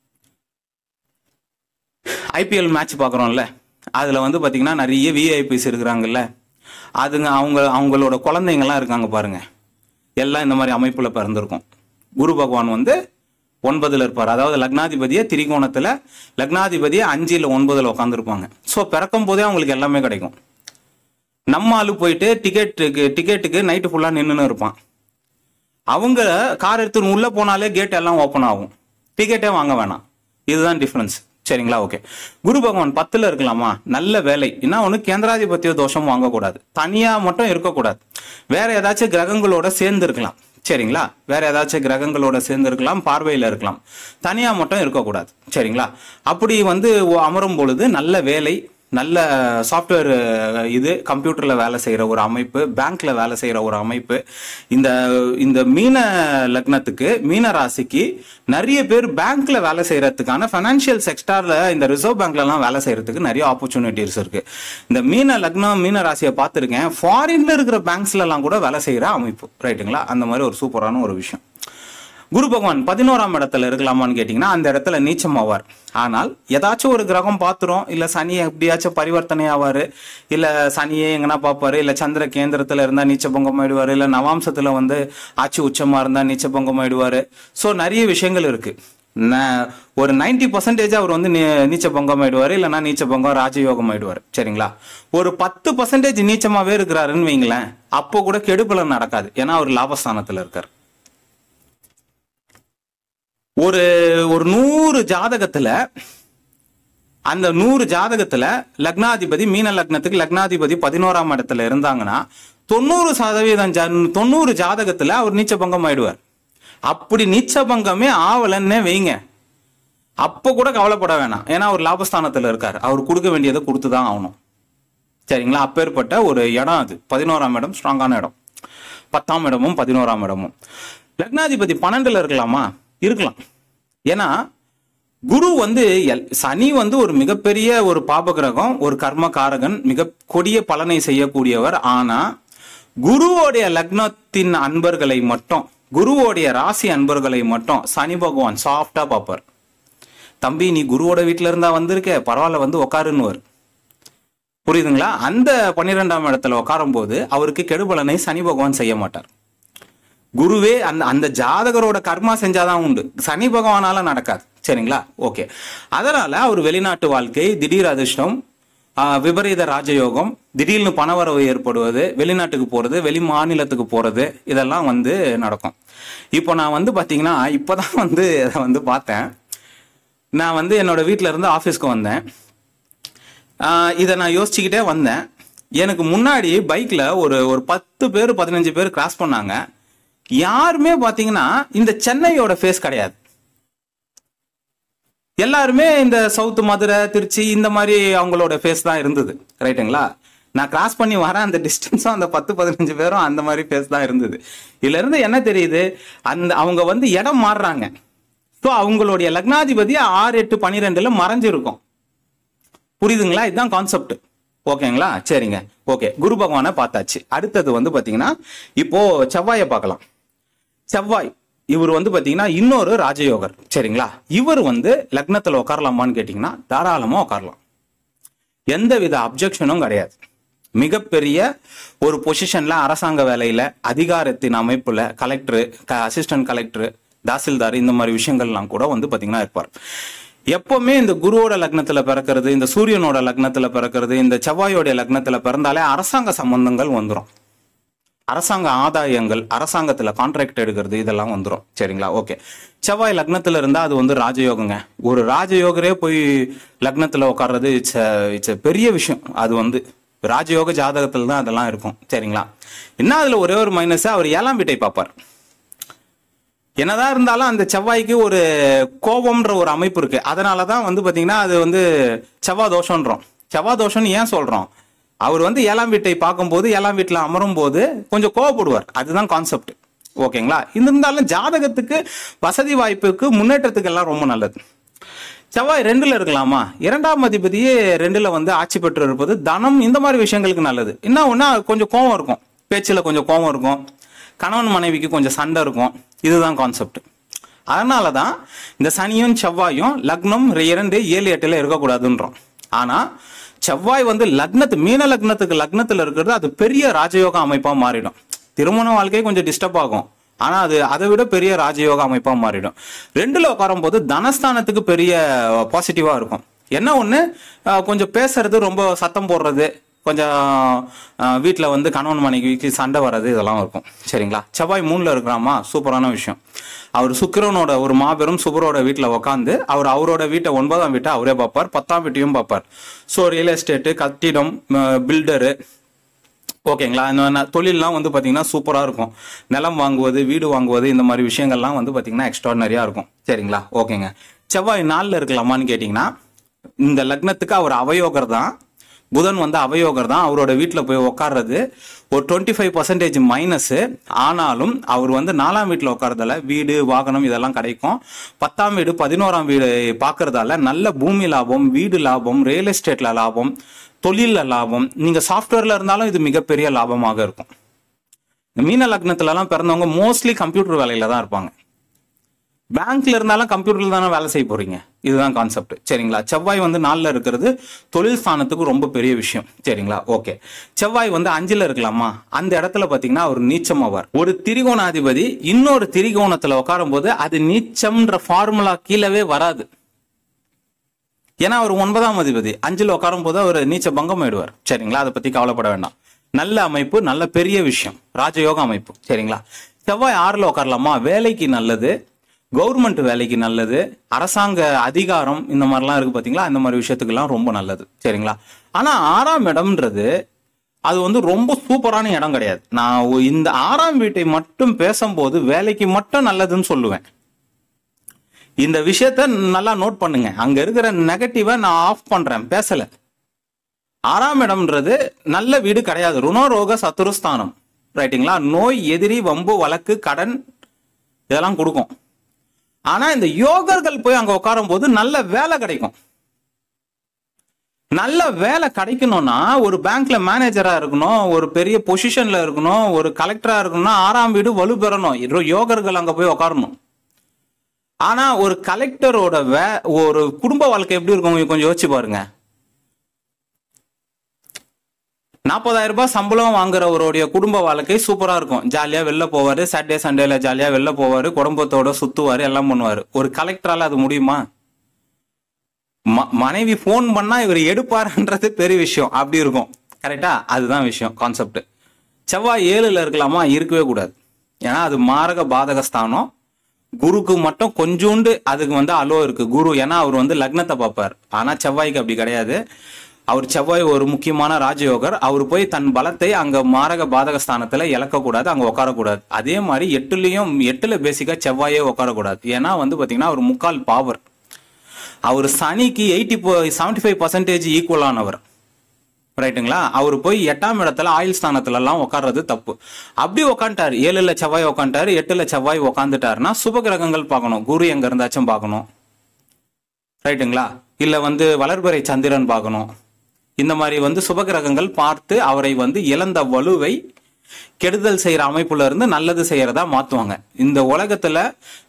Speaker 1: ஐபிஎல் மேட்ச் பார்க்குறோம்ல அதில் வந்து பார்த்தீங்கன்னா நிறைய விஐபிஸ் இருக்கிறாங்கல்ல அதுங்க அவங்க அவங்களோட குழந்தைங்கலாம் இருக்காங்க பாருங்க எல்லாம் இந்த மாதிரி அமைப்பில் பிறந்திருக்கும் குரு பகவான் வந்து ஒன்பதுல இருப்பார் அதாவது லக்னாதிபதியே திரிகோணத்துல லக்னாதிபதியே அஞ்சுல ஒன்பதுல உட்காந்துருப்பாங்க ஸோ பிறக்கும் போதே அவங்களுக்கு எல்லாமே கிடைக்கும் நம்ம ஆளு போயிட்டு டிக்கெட்டுக்கு டிக்கெட்டுக்கு நைட்டு ஃபுல்லாக நின்றுன்னு இருப்பான் அவங்க கார் எடுத்துன்னு உள்ள போனாலே கேட் எல்லாம் ஓப்பன் ஆகும் டிக்கெட்டே வாங்க வேணாம் இதுதான் டிஃபரன்ஸ் சரிங்களா ஓகே குரு பகவான் பத்துல இருக்கலாமா நல்ல வேலை என்ன ஒண்ணு கேந்திராதிபத்திய தோஷம் வாங்கக்கூடாது தனியா மட்டும் இருக்கக்கூடாது வேற ஏதாச்சும் கிரகங்களோட சேர்ந்து இருக்கலாம் சரிங்களா வேற ஏதாச்சும் கிரகங்களோட சேர்ந்து இருக்கலாம் பார்வையில இருக்கலாம் தனியா மட்டும் இருக்கக்கூடாது சரிங்களா அப்படி வந்து ஒ- அமரும் பொழுது நல்ல வேலை நல்ல சாஃப்ட்வேர் இது கம்ப்யூட்டர்ல வேலை செய்யற ஒரு அமைப்பு பேங்க்ல வேலை செய்யற ஒரு அமைப்பு இந்த இந்த மீன லக்னத்துக்கு மீன ராசிக்கு நிறைய பேர் பேங்க்ல வேலை செய்யறதுக்கான ஃபைனான்சியல் செக்டார்ல இந்த ரிசர்வ் பேங்க்ல எல்லாம் வேலை செய்யறதுக்கு நிறைய ஆப்பர்ச்சுனிட்டிஸ் இருக்கு இந்த மீன லக்னம் மீன ராசியை பார்த்துருக்கேன் ஃபாரின்ல இருக்கிற பேங்க்ஸ்ல எல்லாம் கூட வேலை செய்யற அமைப்பு ரைட்டுங்களா அந்த மாதிரி ஒரு சூப்பரான ஒரு விஷயம் குரு பகவான் பதினோராம் இடத்துல இருக்கலாமான்னு கேட்டிங்கன்னா அந்த இடத்துல நீச்சம் ஆவார் ஆனால் ஏதாச்சும் ஒரு கிரகம் பார்த்துரும் இல்ல சனி எப்படியாச்சும் பரிவர்த்தனை ஆவாரு இல்ல சனியே எங்கன்னா பார்ப்பாரு இல்ல சந்திர கேந்திரத்துல இருந்தா நீச்ச பங்கம் ஆயிடுவாரு இல்ல நவாம்சத்துல வந்து ஆட்சி உச்சமா இருந்தா நீச்ச பங்கம் ஆயிடுவாரு ஸோ நிறைய விஷயங்கள் இருக்கு ந- ஒரு 90% பர்சன்டேஜ் அவர் வந்து நீ- நீச்ச பங்கம் ஆயிடுவாரு இல்லைன்னா நீச்ச பங்கம் ராஜயோகம் ஆயிடுவாரு சரிங்களா ஒரு பத்து பர்சன்டேஜ் நீச்சமாவே இருக்கிறாருன்னு வைங்களேன் அப்போ கூட கெடுபலன் நடக்காது ஏன்னா அவர் லாபஸ்தானத்துல இருக்காரு ஒரு ஒரு நூறு ஜாதகத்துல அந்த நூறு ஜாதகத்துல லக்னாதிபதி மீன லக்னத்துக்கு லக்னாதிபதி பதினோராம் இடத்துல இருந்தாங்கன்னா தொண்ணூறு சதவீதம் ஜா- தொண்ணூறு ஜாதகத்துல அவர் நீச்ச பங்கம் ஆயிடுவார் அப்படி நீச்ச பங்கமே ஆவலன்னே வைங்க அப்ப கூட கவலைப்பட வேணாம் ஏன்னா அவர் லாபஸ்தானத்துல இருக்காரு அவர் கொடுக்க வேண்டியதை கொடுத்து தான் ஆகணும் சரிங்களா அப்பேற்பட்ட ஒரு இடம் அது பதினோராம் இடம் ஸ்ட்ராங்கான இடம் பத்தாம் இடமும் பதினோராம் இடமும் லக்னாதிபதி பன்னெண்டுல இருக்கலாமா இருக்கலாம் ஏன்னா குரு வந்து எல்- சனி வந்து ஒரு மிகப்பெரிய ஒரு பாப கிரகம் ஒரு கர்ம காரகன் மிக கொடிய பலனை செய்யக்கூடியவர் ஆனா குருவோடைய லக்னத்தின் அன்பர்களை மட்டும் குருவோடைய ராசி அன்பர்களை மட்டும் சனி பகவான் சாஃப்டா பார்ப்பார் தம்பி நீ குருவோட வீட்டுல இருந்தா வந்திருக்க பரவாயில்ல வந்து உக்காருன்னுவர் புரியுதுங்களா அந்த பன்னிரெண்டாம் இடத்துல உட்காரும் போது அவருக்கு கெடுபலனை சனி பகவான் செய்ய மாட்டார் குருவே அந்த அந்த ஜாதகரோட கர்மா செஞ்சாதான் உண்டு சனி பகவானால நடக்காது சரிங்களா ஓகே அதனால அவர் வெளிநாட்டு வாழ்க்கை திடீர் அதிர்ஷ்டம் ஆஹ், விபரீத ராஜயோகம் திடீர்னு பணவரவு ஏற்படுவது வெளிநாட்டுக்கு போறது வெளி மாநிலத்துக்கு போறது இதெல்லாம் வந்து நடக்கும் இப்போ நான் வந்து பாத்தீங்கன்னா இப்போதான் வந்து இதை வந்து பார்த்தேன் நான் வந்து என்னோட வீட்ல இருந்து ஆஃபீஸ்க்கு வந்தேன் ஆஹ் இதை நான் யோசிச்சுக்கிட்டே வந்தேன் எனக்கு முன்னாடி பைக்ல ஒரு ஒரு பத்து பேர் பதினஞ்சு பேர் கிராஸ் பண்ணாங்க யாருமே பாத்தீங்கன்னா இந்த சென்னையோட ஃபேஸ் கிடையாது எல்லாருமே இந்த சவுத் மதுரை திருச்சி இந்த மாதிரி அவங்களோட ஃபேஸ் தான் இருந்தது ரைட்டுங்களா நான் கிராஸ் பண்ணி வரேன் அந்த டிஸ்டன்ஸும் அந்த பத்து பதினஞ்சு பேரும் அந்த மாதிரி ஃபேஸ் தான் இருந்தது இதுல இருந்து என்ன தெரியுது அந்த அவங்க வந்து இடம் மாறுறாங்க ஸோ அவங்களுடைய லக்னாதிபதி ஆறு எட்டு பன்னிரெண்டுல மறைஞ்சிருக்கும் புரியுதுங்களா இதுதான் கான்செப்ட் ஓகேங்களா சரிங்க ஓகே குரு பகவானை பார்த்தாச்சு அடுத்தது வந்து பாத்தீங்கன்னா இப்போ செவ்வாயை பார்க்கலாம் செவ்வாய் இவர் வந்து பாத்தீங்கன்னா இன்னொரு ராஜயோகர் சரிங்களா இவர் வந்து லக்னத்துல உட்காரலாமான்னு கேட்டீங்கன்னா தாராளமா உட்காரலாம் எந்தவித அப்ஜெக்ஷனும் கிடையாது மிகப்பெரிய ஒரு பொசிஷன்ல அரசாங்க வேலையில அதிகாரத்தின் அமைப்புல கலெக்டர் அசிஸ்டன்ட் கலெக்டர் தாசில்தார் இந்த மாதிரி விஷயங்கள்லாம் கூட வந்து பாத்தீங்கன்னா இருப்பார் எப்பவுமே இந்த குருவோட லக்னத்துல பிறக்கிறது இந்த சூரியனோட லக்னத்துல பிறக்கிறது இந்த செவ்வாயோட லக்னத்துல பிறந்தாலே அரசாங்க சம்பந்தங்கள் வந்துரும் அரசாங்க ஆதாயங்கள் அரசாங்கத்துல கான்ட்ராக்ட் எடுக்கிறது இதெல்லாம் வந்துரும் சரிங்களா ஓகே செவ்வாய் லக்னத்துல இருந்தா அது வந்து ராஜயோகங்க ஒரு ராஜயோகரே போய் லக்னத்துல உட்கார்றது இட்ஸ் இட்ஸ் பெரிய விஷயம் அது வந்து ராஜயோக ஜாதகத்துல தான் அதெல்லாம் இருக்கும் சரிங்களா என்ன அதுல ஒரே ஒரு மைனஸ் அவர் ஏழாம் வீட்டை பார்ப்பார் என்னதான் இருந்தாலும் அந்த செவ்வாய்க்கு ஒரு கோபம்ன்ற ஒரு அமைப்பு இருக்கு அதனால தான் வந்து பாத்தீங்கன்னா அது வந்து செவ்வாய் தோஷம்ன்றோம் செவ்வாய் தோஷம்னு ஏன் சொல்றோம் அவர் வந்து ஏழாம் வீட்டை பார்க்கும்போது ஏழாம் வீட்டில் அமரும் போது கொஞ்சம் கோவப்படுவார் அதுதான் கான்செப்ட் ஓகேங்களா இருந்தாலும் ஜாதகத்துக்கு வசதி வாய்ப்புக்கு முன்னேற்றத்துக்கு எல்லாம் ரொம்ப நல்லது செவ்வாய் ரெண்டுல இருக்கலாமா இரண்டாம் அதிபதியே ரெண்டுல வந்து ஆட்சி பெற்று இருப்பது தனம் இந்த மாதிரி விஷயங்களுக்கு நல்லது என்ன ஒன்னா கொஞ்சம் கோவம் இருக்கும் பேச்சுல கொஞ்சம் கோவம் இருக்கும் கணவன் மனைவிக்கு கொஞ்சம் சண்டை இருக்கும் இதுதான் கான்செப்ட் அதனால தான் இந்த சனியும் செவ்வாயும் லக்னம் இரண்டு ஏழு எட்டுல இருக்கக்கூடாதுன்றோம் ஆனா செவ்வாய் வந்து லக்னத்து மீன லக்னத்துக்கு லக்னத்துல இருக்கிறது அது பெரிய ராஜயோக அமைப்பா மாறிடும் திருமண வாழ்க்கை கொஞ்சம் டிஸ்டர்ப் ஆகும் ஆனா அது அதை விட பெரிய ராஜயோக அமைப்பா மாறிடும் ரெண்டுல உட்காரும் போது தனஸ்தானத்துக்கு பெரிய பாசிட்டிவா இருக்கும் என்ன ஒண்ணு அஹ், கொஞ்சம் பேசுறது ரொம்ப சத்தம் போடுறது கொஞ்சம் வீட்டில் வந்து கணவன் மனைவிக்கு சண்டை வர்றது இதெல்லாம் இருக்கும் சரிங்களா செவ்வாய் மூணில் இருக்கிறாமா சூப்பரான விஷயம் அவர் சுக்கிரனோட ஒரு மாபெரும் சுபரோட வீட்டில் உட்காந்து அவர் அவரோட வீட்டை ஒன்பதாம் வீட்டை அவரே பார்ப்பார் பத்தாம் வீட்டையும் பார்ப்பார் ஸோ ரியல் எஸ்டேட்டு கட்டிடம் பில்டரு ஓகேங்களா இந்த ந- தொழில்லாம் வந்து பார்த்தீங்கன்னா சூப்பராக இருக்கும் நிலம் வாங்குவது வீடு வாங்குவது இந்த மாதிரி விஷயங்கள்லாம் வந்து பார்த்தீங்கன்னா எக்ஸ்ட்ராடனரியாக இருக்கும் சரிங்களா ஓகேங்க செவ்வாய் நாளில் இருக்கலாமான்னு கேட்டிங்கன்னா இந்த லக்னத்துக்கு அவர் அவயோகர் தான் புதன் வந்து அவயோகர் தான் அவரோட வீட்டில் போய் உட்கார்றது ஒரு டுவெண்ட்டி ஃபைவ் பர்சன்டேஜ் மைனஸு ஆனாலும் அவர் வந்து நாலாம் வீட்டில் உட்காரதால வீடு வாகனம் இதெல்லாம் கிடைக்கும் பத்தாம் வீடு பதினோராம் வீடு பார்க்கறதால நல்ல பூமி லாபம் வீடு லாபம் ரியல் எஸ்டேட்ல லாபம் தொழில்ல லாபம் நீங்க சாஃப்ட்வேர்ல இருந்தாலும் இது மிகப்பெரிய லாபமாக இருக்கும் இந்த மீன லக்னத்துல எல்லாம் பிறந்தவங்க மோஸ்ட்லி கம்ப்யூட்டர் வேலையில தான் இருப்பாங்க பேங்க்ல இருந்தாலும் கம்ப்யூட்டர்ல தானே வேலை செய்ய போறீங்க இதுதான் கான்செப்ட் சரிங்களா செவ்வாய் வந்து நாலுல இருக்கிறது தொழில் ஸ்தானத்துக்கு ரொம்ப பெரிய விஷயம் சரிங்களா ஓகே செவ்வாய் வந்து அஞ்சுல இருக்கலாமா அந்த இடத்துல பாத்தீங்கன்னா அவர் நீச்சம் ஆவார் ஒரு திரிகோணாதிபதி இன்னொரு திரிகோணத்துல உட்காரும் போது அது நீச்சம்ன்ற ஃபார்முலா கீழவே வராது ஏன்னா அவர் ஒன்பதாம் அதிபதி அஞ்சுல உட்காரும் போது அவர் நீச்ச பங்கம் ஆயிடுவார் சரிங்களா அதை பத்தி கவலைப்பட வேண்டாம் நல்ல அமைப்பு நல்ல பெரிய விஷயம் ராஜயோக அமைப்பு சரிங்களா செவ்வாய் ஆறுல உட்காரலாமா வேலைக்கு நல்லது கவர்மெண்ட் வேலைக்கு நல்லது அரசாங்க அதிகாரம் இந்த மாதிரிலாம் இருக்கு பாத்தீங்களா இந்த மாதிரி விஷயத்துக்கெல்லாம் ரொம்ப நல்லது சரிங்களா ஆனா ஆறாம் இடம்ன்றது அது வந்து ரொம்ப சூப்பரான இடம் கிடையாது நான் ஒ- இந்த ஆறாம் வீட்டை மட்டும் பேசும்போது வேலைக்கு மட்டும் நல்லதுன்னு சொல்லுவேன் இந்த விஷயத்த நல்லா நோட் பண்ணுங்க அங்க இருக்கிற நெகட்டிவை நான் ஆஃப் பண்றேன் பேசல ஆறாம் இடம்ன்றது நல்ல வீடு கிடையாது ருணரோக சத்துருஸ்தானம் ரைட்டுங்களா நோய் எதிரி வம்பு வழக்கு கடன் இதெல்லாம் கொடுக்கும் ஆனா இந்த யோகர்கள் போய் அங்க உட்காரும் போது நல்ல வேலை கிடைக்கும் நல்ல வேலை கிடைக்கணும்னா ஒரு பேங்க்ல மேனேஜரா இருக்கணும் ஒரு பெரிய பொசிஷன்ல இருக்கணும் ஒரு கலெக்டரா இருக்கணும்னா ஆறாம் வீடு வலு பெறணும் இரு- யோகர்கள் அங்க போய் உட்காரணும் ஆனா ஒரு கலெக்டரோட வே ஒரு குடும்ப வாழ்க்கை எப்படி இருக்கும் கொஞ்சம் யோசிச்சு பாருங்க நாற்பதாயிரம் ரூபாய் சம்பளம் வாங்குறவருடைய குடும்ப வாழ்க்கை சூப்பரா இருக்கும் ஜாலியா வெளில போவாரு சாட்டர்டே சண்டேல ஜாலியா வெளில போவாரு குடும்பத்தோட சுத்துவாரு எல்லாம் பண்ணுவாரு ஒரு கலெக்டரால அது முடியுமா ம- மனைவி ஃபோன் பண்ணா இவர் எடுப்பாருன்றது பெரிய விஷயம் அப்படி இருக்கும் கரெக்டா அதுதான் விஷயம் கான்செப்ட் செவ்வாய் ஏழுல இருக்கலாமா இருக்கவே கூடாது ஏன்னா அது மாரக பாதக ஸ்தானம் குருக்கு மட்டும் கொஞ்சோண்டு அதுக்கு வந்து அலோ இருக்கு குரு ஏன்னா அவர் வந்து லக்னத்தை பார்ப்பார் ஆனா செவ்வாய்க்கு அப்படி கிடையாது அவர் செவ்வாய் ஒரு முக்கியமான ராஜயோகர் அவர் போய் தன் பலத்தை அங்க மாரக பாதக ஸ்தானத்துல இழக்கக்கூடாது அங்க உட்காரக்கூடாது அதே மாதிரி எட்டுலயும் எட்டுல பேசிக்கா செவ்வாயே உட்காரக்கூடாது ஏன்னா வந்து பாத்தீங்கன்னா அவர் முக்கால் பாவர் அவர் சனிக்கு எயிட்டி செவன்டி ஃபைவ் பர்சன்டேஜ் ஈக்குவலானவர் ரைட்டுங்களா அவர் போய் எட்டாம் இடத்துல ஆயுள் ஸ்தானத்துல எல்லாம் உட்கார்றது தப்பு அப்படி உக்காந்துட்டாரு ஏழுல செவ்வாய் உக்காந்துட்டாரு எட்டுல செவ்வாய் உக்காந்துட்டாருன்னா சுப கிரகங்கள் பார்க்கணும் குரு எங்க இருந்தாச்சும் பார்க்கணும் ரைட்டுங்களா இல்ல வந்து வளர்பிறை சந்திரன் பார்க்கணும் இந்த மாதிரி வந்து சுப கிரகங்கள் பார்த்து அவரை வந்து இழந்த வலுவை கெடுதல் செய்யற அமைப்புல இருந்து நல்லது செய்யறதா மாத்துவாங்க இந்த உலகத்துல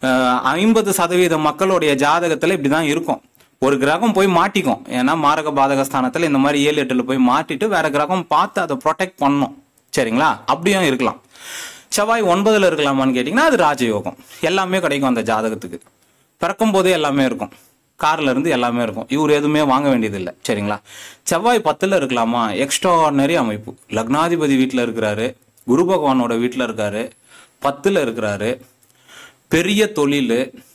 Speaker 1: ஐம்பது சதவீத மக்களுடைய ஜாதகத்துல இப்படிதான் இருக்கும் ஒரு கிரகம் போய் மாட்டிக்கும் ஏன்னா மாரக பாதக ஸ்தானத்துல இந்த மாதிரி ஏழு எட்டுல போய் மாட்டிட்டு வேற கிரகம் பார்த்து அதை ப்ரொடெக்ட் பண்ணும் சரிங்களா அப்படியும் இருக்கலாம் செவ்வாய் ஒன்பதுல இருக்கலாமான்னு கேட்டீங்கன்னா அது ராஜயோகம் எல்லாமே கிடைக்கும் அந்த ஜாதகத்துக்கு பிறக்கும் போதே எல்லாமே இருக்கும் கார்ல இருந்து எல்லாமே இருக்கும் இவர் எதுவுமே வாங்க வேண்டியதில்லை சரிங்களா செவ்வாய் பத்துல இருக்கலாமா எக்ஸ்ட்ரானரி அமைப்பு லக்னாதிபதி வீட்டில் இருக்கிறாரு குரு பகவானோட வீட்டில் இருக்காரு பத்துல இருக்கிறாரு பெரிய தொழில்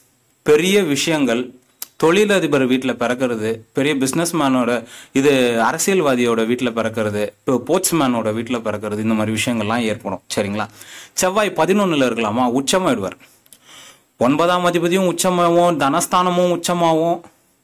Speaker 1: பெரிய விஷயங்கள் தொழிலதிபர் வீட்டில் பிறக்கிறது பெரிய பிஸ்னஸ்மேனோட இது அரசியல்வாதியோட வீட்டில் பிறக்கிறது இப்போ போட்ஸ்மேனோட வீட்டில் பிறக்கிறது இந்த மாதிரி விஷயங்கள்லாம் ஏற்படும் சரிங்களா செவ்வாய் பதினொன்னுல இருக்கலாமா உச்சமாயிடுவார் ஒன்பதாம் அதிபதியும் உச்சமாகவும் தனஸ்தானமும் உச்சமாகவும்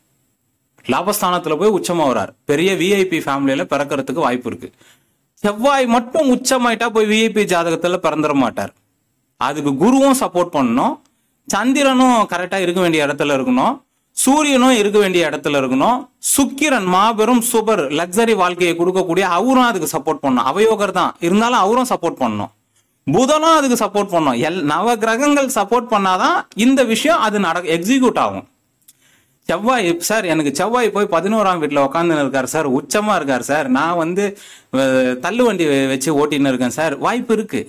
Speaker 1: லாபஸ்தானத்துல போய் உச்சமாகறார் பெரிய விஐபி ஃபேமிலியில பிறக்கிறதுக்கு வாய்ப்பு இருக்கு செவ்வாய் மட்டும் உச்சமாயிட்டா போய் விஐபி ஜாதகத்துல பிறந்துட மாட்டார் அதுக்கு குருவும் சப்போர்ட் பண்ணணும் சந்திரனும் கரெக்டா இருக்க வேண்டிய இடத்துல இருக்கணும் சூரியனும் இருக்க வேண்டிய இடத்துல இருக்கணும் சுக்கிரன் மாபெரும் சூப்பர் லக்ஸரி வாழ்க்கையை கொடுக்கக்கூடிய அவரும் அதுக்கு சப்போர்ட் பண்ணணும் அவயோகர் தான் இருந்தாலும் அவரும் சப்போர்ட் பண்ணணும் புதனும் அதுக்கு சப்போர்ட் பண்ணும் எல் நவ கிரகங்கள் சப்போர்ட் பண்ணாதான் இந்த விஷயம் அது நட எக்ஸிக்யூட் ஆகும் செவ்வாய் சார் எனக்கு செவ்வாய் போய் பதினோராம் வீட்டில் உட்காந்துன்னு இருக்கார் சார் உச்சமா இருக்கார் சார் நான் வந்து அஹ், தள்ளு வண்டி வெ- வச்சு ஓட்டின்னு இருக்கேன் சார் வாய்ப்பு இருக்கு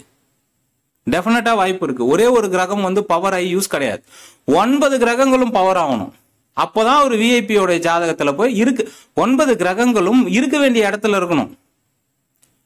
Speaker 1: டெஃபினட்டா வாய்ப்பு இருக்கு ஒரே ஒரு கிரகம் வந்து பவர் ஆகி யூஸ் கிடையாது ஒன்பது கிரகங்களும் பவர் ஆகணும் அப்போதான் ஒரு விஐபியோட ஜாதகத்துல போய் இருக்கு ஒன்பது கிரகங்களும் இருக்க வேண்டிய இடத்துல இருக்கணும்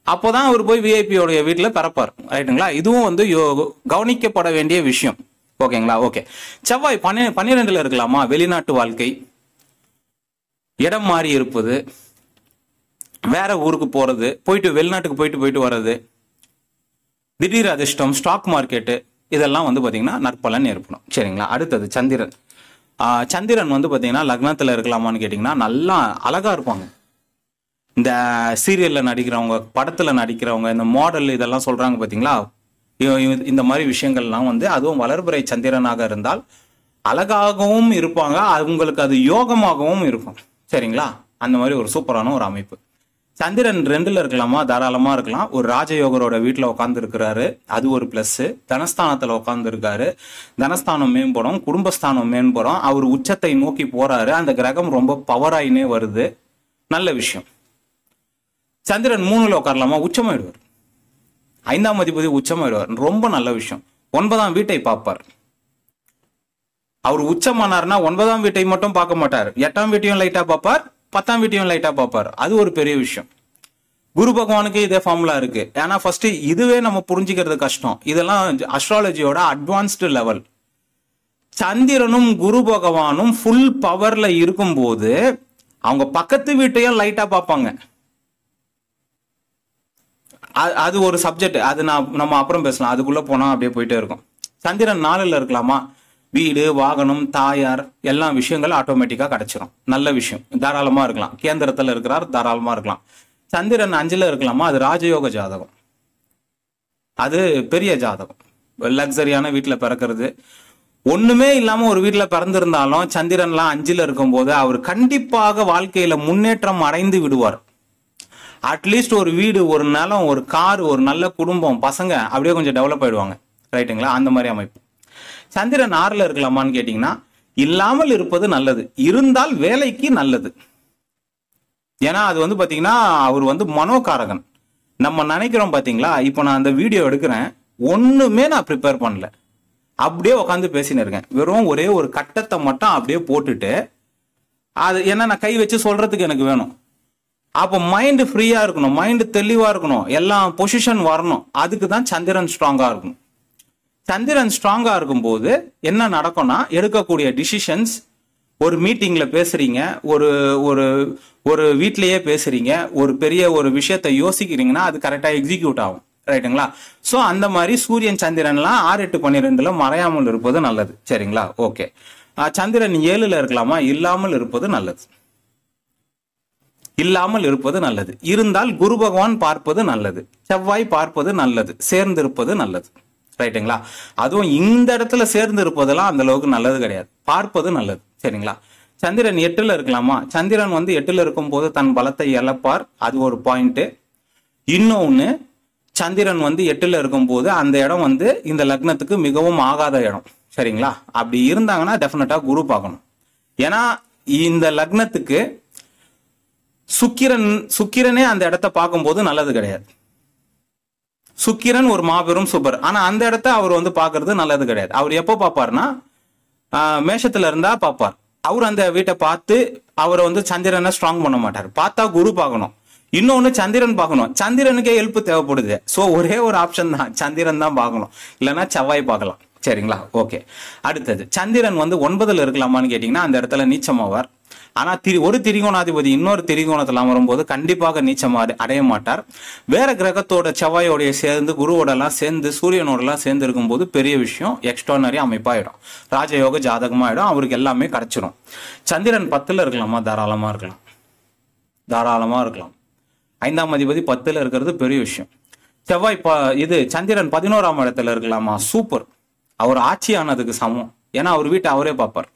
Speaker 1: அப்போதான் அவர் போய் விஐபியோடைய வீட்டில் பிறப்பார் ரைட்டுங்களா இதுவும் வந்து யோ- கவனிக்கப்பட வேண்டிய விஷயம் ஓகேங்களா ஓகே செவ்வாய் பன்னி பன்னிரெண்டுல இருக்கலாமா வெளிநாட்டு வாழ்க்கை இடம் மாறி இருப்பது வேற ஊருக்கு போறது போயிட்டு வெளிநாட்டுக்கு போயிட்டு போயிட்டு வர்றது திடீர் அதிர்ஷ்டம் ஸ்டாக் மார்க்கெட்டு இதெல்லாம் வந்து பாத்தீங்கன்னா நற்பலன் ஏற்படும் சரிங்களா அடுத்தது சந்திரன் ஆஹ் சந்திரன் வந்து பாத்தீங்கன்னா லக்னத்துல இருக்கலாமான்னு கேட்டிங்கன்னா நல்லா அழகா இருப்பாங்க இந்த சீரியல்ல நடிக்கிறவங்க படத்துல நடிக்கிறவங்க இந்த மாடல் இதெல்லாம் சொல்றாங்க பாத்தீங்களா இவ- இவ- இந்த மாதிரி விஷயங்கள்லாம் வந்து அதுவும் வளர்பிறை சந்திரனாக இருந்தால் அழகாகவும் இருப்பாங்க அவங்களுக்கு அது யோகமாகவும் இருக்கும் சரிங்களா அந்த மாதிரி ஒரு சூப்பரான ஒரு அமைப்பு சந்திரன் ரெண்டுல இருக்கலாமா தாராளமா இருக்கலாம் ஒரு ராஜயோகரோட வீட்டுல உட்கார்ந்து இருக்கிறாரு அது ஒரு பிளஸ் தனஸ்தானத்துல உட்கார்ந்து இருக்காரு தனஸ்தானம் மேம்படும் குடும்பஸ்தானம் மேம்படும் அவர் உச்சத்தை நோக்கி போறாரு அந்த கிரகம் ரொம்ப பவராயினே வருது நல்ல விஷயம் சந்திரன் மூணுல உட்காரலாமா உச்சமாயிடுவார் ஐந்தாம் அதிபதி உச்சமாயிடுவார் ரொம்ப நல்ல விஷயம் ஒன்பதாம் வீட்டை பார்ப்பார் அவர் உச்சமானார்னா ஒன்பதாம் வீட்டை மட்டும் பார்க்க மாட்டார் எட்டாம் வீட்டையும் லைட்டா பார்ப்பார் பத்தாம் வீட்டையும் லைட்டா பார்ப்பார் அது ஒரு பெரிய விஷயம் குரு பகவானுக்கு இதே ஃபார்முலா இருக்கு ஏன்னா ஃபர்ஸ்ட் இதுவே நம்ம புரிஞ்சுக்கிறது கஷ்டம் இதெல்லாம் அஸ்ட்ராலஜியோட அட்வான்ஸ்டு லெவல் சந்திரனும் குரு பகவானும் ஃபுல் பவர்ல இருக்கும்போது அவங்க பக்கத்து வீட்டையும் லைட்டா பார்ப்பாங்க அ- அது ஒரு சப்ஜெக்ட் அது நான் நம்ம அப்புறம் பேசலாம் அதுக்குள்ள போனா அப்படியே போயிட்டே இருக்கும் சந்திரன் நாலுல இருக்கலாமா வீடு வாகனம் தாயார் எல்லா விஷயங்கள் ஆட்டோமேட்டிக்கா கிடைச்சிரும் நல்ல விஷயம் தாராளமா இருக்கலாம் கேந்திரத்துல இருக்கிறார் தாராளமா இருக்கலாம் சந்திரன் அஞ்சுல இருக்கலாமா அது ராஜயோக ஜாதகம் அது பெரிய ஜாதகம் லக்ஸரியான வீட்டுல பிறக்கிறது ஒண்ணுமே இல்லாம ஒரு வீட்டுல பிறந்திருந்தாலும் சந்திரன்லாம் அஞ்சுல இருக்கும்போது அவர் கண்டிப்பாக வாழ்க்கையில முன்னேற்றம் அடைந்து விடுவார் அட்லீஸ்ட் ஒரு வீடு ஒரு நிலம் ஒரு கார் ஒரு நல்ல குடும்பம் பசங்க அப்படியே கொஞ்சம் டெவலப் ஆயிடுவாங்க ரைட்டுங்களா அந்த மாதிரி அமைப்பு சந்திரன் ஆறுல இருக்கலாமான்னு கேட்டீங்கன்னா இல்லாமல் இருப்பது நல்லது இருந்தால் வேலைக்கு நல்லது ஏன்னா அது வந்து பாத்தீங்கன்னா அவர் வந்து மனோகாரகன் நம்ம நினைக்கிறோம் பாத்தீங்களா இப்போ நான் அந்த வீடியோ எடுக்கிறேன் ஒண்ணுமே நான் ப்ரிப்பேர் பண்ணல அப்படியே உட்காந்து பேசின்னு இருக்கேன் வெறும் ஒரே ஒரு கட்டத்தை மட்டும் அப்படியே போட்டுட்டு அது என்ன நான் கை வச்சு சொல்றதுக்கு எனக்கு வேணும் அப்போ மைண்ட் ஃப்ரீயா இருக்கணும் மைண்ட் தெளிவா இருக்கணும் எல்லாம் பொசிஷன் வரணும் அதுக்கு தான் சந்திரன் ஸ்ட்ராங்கா இருக்கணும் சந்திரன் ஸ்ட்ராங்கா இருக்கும்போது என்ன நடக்கும்னா எடுக்கக்கூடிய டிசிஷன்ஸ் ஒரு மீட்டிங்ல பேசுறீங்க ஒரு ஒரு ஒரு வீட்லயே பேசுறீங்க ஒரு பெரிய ஒரு விஷயத்தை யோசிக்கிறீங்கன்னா அது கரெக்டா எக்ஸிக்யூட் ஆகும் ரைட்டுங்களா சோ அந்த மாதிரி சூரியன் சந்திரன்லாம் ஆறு எட்டு பன்னிரெண்டுல மறையாமல் இருப்பது நல்லது சரிங்களா ஓகே சந்திரன் ஏழுல இருக்கலாமா இல்லாமல் இருப்பது நல்லது இல்லாமல் இருப்பது நல்லது இருந்தால் குரு பகவான் பார்ப்பது நல்லது செவ்வாய் பார்ப்பது நல்லது சேர்ந்திருப்பது நல்லது ரைட்டுங்களா அதுவும் இந்த இடத்துல சேர்ந்து இருப்பதெல்லாம் அந்த அளவுக்கு நல்லது கிடையாது பார்ப்பது நல்லது சரிங்களா சந்திரன் எட்டுல இருக்கலாமா சந்திரன் வந்து எட்டுல இருக்கும்போது தன் பலத்தை இழப்பார் அது ஒரு பாயிண்ட் இன்னொன்னு சந்திரன் வந்து எட்டுல இருக்கும்போது அந்த இடம் வந்து இந்த லக்னத்துக்கு மிகவும் ஆகாத இடம் சரிங்களா அப்படி இருந்தாங்கன்னா டெஃபினட்டா குரு பார்க்கணும் ஏன்னா இந்த லக்னத்துக்கு சுக்கிரன் சுக்கிரனே அந்த இடத்த பார்க்கும்போது நல்லது கிடையாது சுக்கிரன் ஒரு மாபெரும் சூப்பர் ஆனா அந்த இடத்த அவர் வந்து பார்க்கிறது நல்லது கிடையாது அவர் எப்போ பார்ப்பார்னா ஆஹ், மேஷத்துல இருந்தா பார்ப்பார் அவர் அந்த வீட்டை பார்த்து அவரை வந்து சந்திரனை ஸ்ட்ராங் பண்ண மாட்டார் பார்த்தா குரு பார்க்கணும் இன்னொன்னு சந்திரன் பார்க்கணும் சந்திரனுக்கே ஹெல்ப் தேவைப்படுது சோ ஒரே ஒரு ஆப்ஷன் தான் சந்திரன் தான் பார்க்கணும் இல்லைன்னா செவ்வாய் பார்க்கலாம் சரிங்களா ஓகே அடுத்தது சந்திரன் வந்து ஒன்பதுல இருக்கலாமான்னு கேட்டீங்கன்னா அந்த இடத்துல நீச்சமாவார் ஆனா திரி ஒரு திரிகோணாதிபதி இன்னொரு திரிகோணத்துல வரும்போது கண்டிப்பாக நீச்சம் அடை- அடைய மாட்டார் வேற கிரகத்தோட செவ்வாயோடைய சேர்ந்து குருவோட எல்லாம் சேர்ந்து சூரியனோட எல்லாம் சேர்ந்து இருக்கும்போது பெரிய விஷயம் எக்ஸ்ட்ரானரி அமைப்பாயிடும் ராஜயோக ஜாதகமாயிடும் அவருக்கு எல்லாமே கிடைச்சிரும் சந்திரன் பத்துல இருக்கலாமா தாராளமா இருக்கலாம் தாராளமா இருக்கலாம் ஐந்தாம் அதிபதி பத்துல இருக்கிறது பெரிய விஷயம் செவ்வாய் ப இது சந்திரன் பதினோராம் இடத்துல இருக்கலாமா சூப்பர் அவர் ஆட்சியானதுக்கு சமம் ஏன்னா அவர் வீட்டை அவரே பார்ப்பார்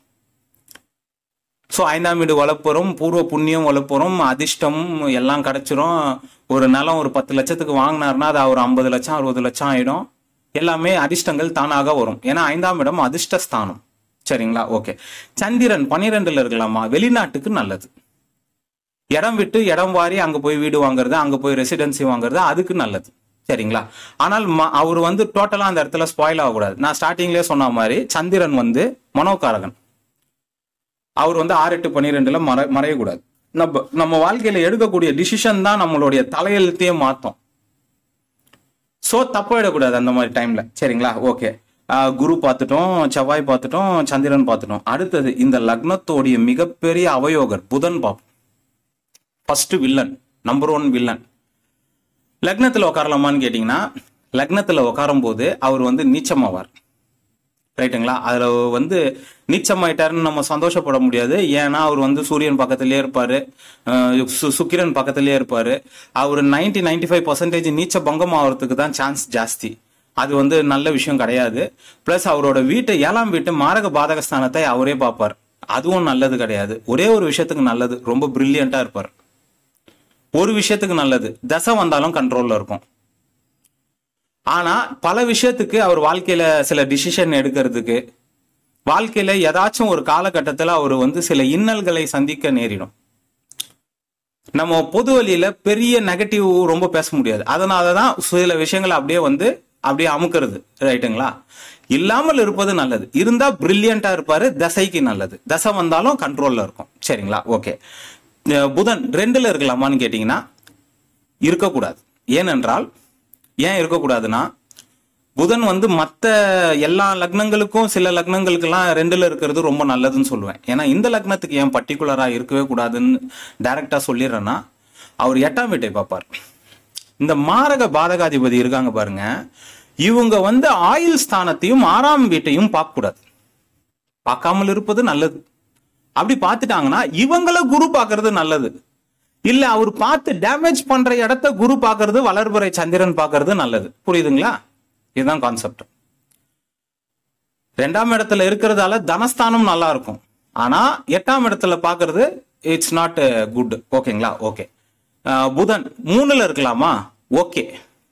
Speaker 1: ஸோ ஐந்தாம் வீடு வளர்ப்புறோம் பூர்வ புண்ணியம் வளர்ப்புறோம் அதிர்ஷ்டம் எல்லாம் கிடைச்சிரும் ஒரு நிலம் ஒரு பத்து லட்சத்துக்கு வாங்கினாருன்னா அது ஒரு ஐம்பது லட்சம் அறுபது லட்சம் ஆயிடும் எல்லாமே அதிர்ஷ்டங்கள் தானாக வரும் ஏன்னா ஐந்தாம் இடம் அதிர்ஷ்டஸ்தானம் சரிங்களா ஓகே சந்திரன் பன்னிரெண்டுல இருக்கலாமா வெளிநாட்டுக்கு நல்லது இடம் விட்டு இடம் வாரி அங்க போய் வீடு வாங்குறது அங்க போய் ரெசிடென்சி வாங்குறது அதுக்கு நல்லது சரிங்களா ஆனால் ம- அவர் வந்து டோட்டலா அந்த இடத்துல ஸ்பாயில் ஆகக்கூடாது நான் ஸ்டார்டிங்லேயே சொன்ன மாதிரி சந்திரன் வந்து மனோகாரகன் அவர் வந்து ஆறு எட்டு பன்னிரெண்டுல மறை மறையக்கூடாது நம்ம நம்ம வாழ்க்கையில எடுக்கக்கூடிய டிசிஷன் தான் நம்மளுடைய தலையெழுத்தையே மாத்தோம் ஸோ தப்பாயிடக்கூடாது அந்த மாதிரி டைம்ல சரிங்களா ஓகே குரு பார்த்துட்டோம் செவ்வாய் பார்த்துட்டோம் சந்திரன் பார்த்துட்டோம் அடுத்தது இந்த லக்னத்தோடைய மிகப்பெரிய அவயோகர் புதன் பார்ப்போம் first villain number one villain லக்னத்தில் உட்காரலாமான்னு கேட்டிங்கன்னா லக்னத்தில் உட்காரும் போது அவர் வந்து நீச்சமாவார் ரைட்டுங்களா அதில் வந்து நீச்சமாயிட்டாருன்னு நம்ம சந்தோஷப்பட முடியாது ஏன்னா அவர் வந்து சூரியன் பக்கத்திலே இருப்பார் சுக்கிரன் பக்கத்திலே இருப்பார் அவர் நைன்டி நைன்டி ஃபைவ் பர்சன்டேஜ் நீச்ச பங்கம் ஆகிறதுக்கு தான் சான்ஸ் ஜாஸ்தி அது வந்து நல்ல விஷயம் கிடையாது ப்ளஸ் அவரோட வீட்டை ஏழாம் வீட்டு மாரக பாதக ஸ்தானத்தை அவரே பார்ப்பார் அதுவும் நல்லது கிடையாது ஒரே ஒரு விஷயத்துக்கு நல்லது ரொம்ப பிரில்லியண்டா இருப்பார் ஒரு விஷயத்துக்கு நல்லது தசை வந்தாலும் கண்ட்ரோல்ல இருக்கும் ஆனா பல விஷயத்துக்கு அவர் வாழ்க்கையில சில டிசிஷன் எடுக்கிறதுக்கு வாழ்க்கையில ஏதாச்சும் ஒரு காலகட்டத்தில் அவர் வந்து சில இன்னல்களை சந்திக்க நேரிடும் நம்ம பொது வழியில பெரிய நெகட்டிவ் ரொம்ப பேச முடியாது அதனாலதான் சில விஷயங்களை அப்படியே வந்து அப்படியே அமுக்கிறது ரைட்டுங்களா இல்லாமல் இருப்பது நல்லது இருந்தா பிரில்லியண்டா இருப்பாரு தசைக்கு நல்லது தசை வந்தாலும் கண்ட்ரோல்ல இருக்கும் சரிங்களா ஓகே புதன் ரெண்டுல இருக்கலாமான்னு கேட்டீங்கன்னா இருக்கக்கூடாது ஏனென்றால் ஏன் இருக்கக்கூடாதுன்னா புதன் வந்து மற்ற எல்லா லக்னங்களுக்கும் சில லக்னங்களுக்கெல்லாம் ரெண்டுல இருக்கிறது ரொம்ப நல்லதுன்னு சொல்லுவேன் ஏன்னா இந்த லக்னத்துக்கு ஏன் பர்டிகுலரா இருக்கவே கூடாதுன்னு டைரக்டா சொல்லிடுறேன்னா அவர் எட்டாம் வீட்டை பார்ப்பார் இந்த மாரக பாதகாதிபதி இருக்காங்க பாருங்க இவங்க வந்து ஆயுள் ஸ்தானத்தையும் ஆறாம் வீட்டையும் பார்க்க கூடாது பார்க்காமல் இருப்பது நல்லது அப்படி பார்த்துட்டாங்கன்னா இவங்கள குரு பார்க்கறது நல்லது இல்ல அவர் பார்த்து டேமேஜ் பண்ற இடத்த குரு பார்க்கறது வளர்புறை சந்திரன் பார்க்கறது நல்லது புரியுதுங்களா இதுதான் கான்செப்ட் ரெண்டாம் இடத்துல இருக்கிறதால தனஸ்தானம் நல்லா இருக்கும் ஆனா எட்டாம் இடத்துல பார்க்கறது இட்ஸ் நாட் குட் ஓகேங்களா ஓகே புதன் மூணுல இருக்கலாமா ஓகே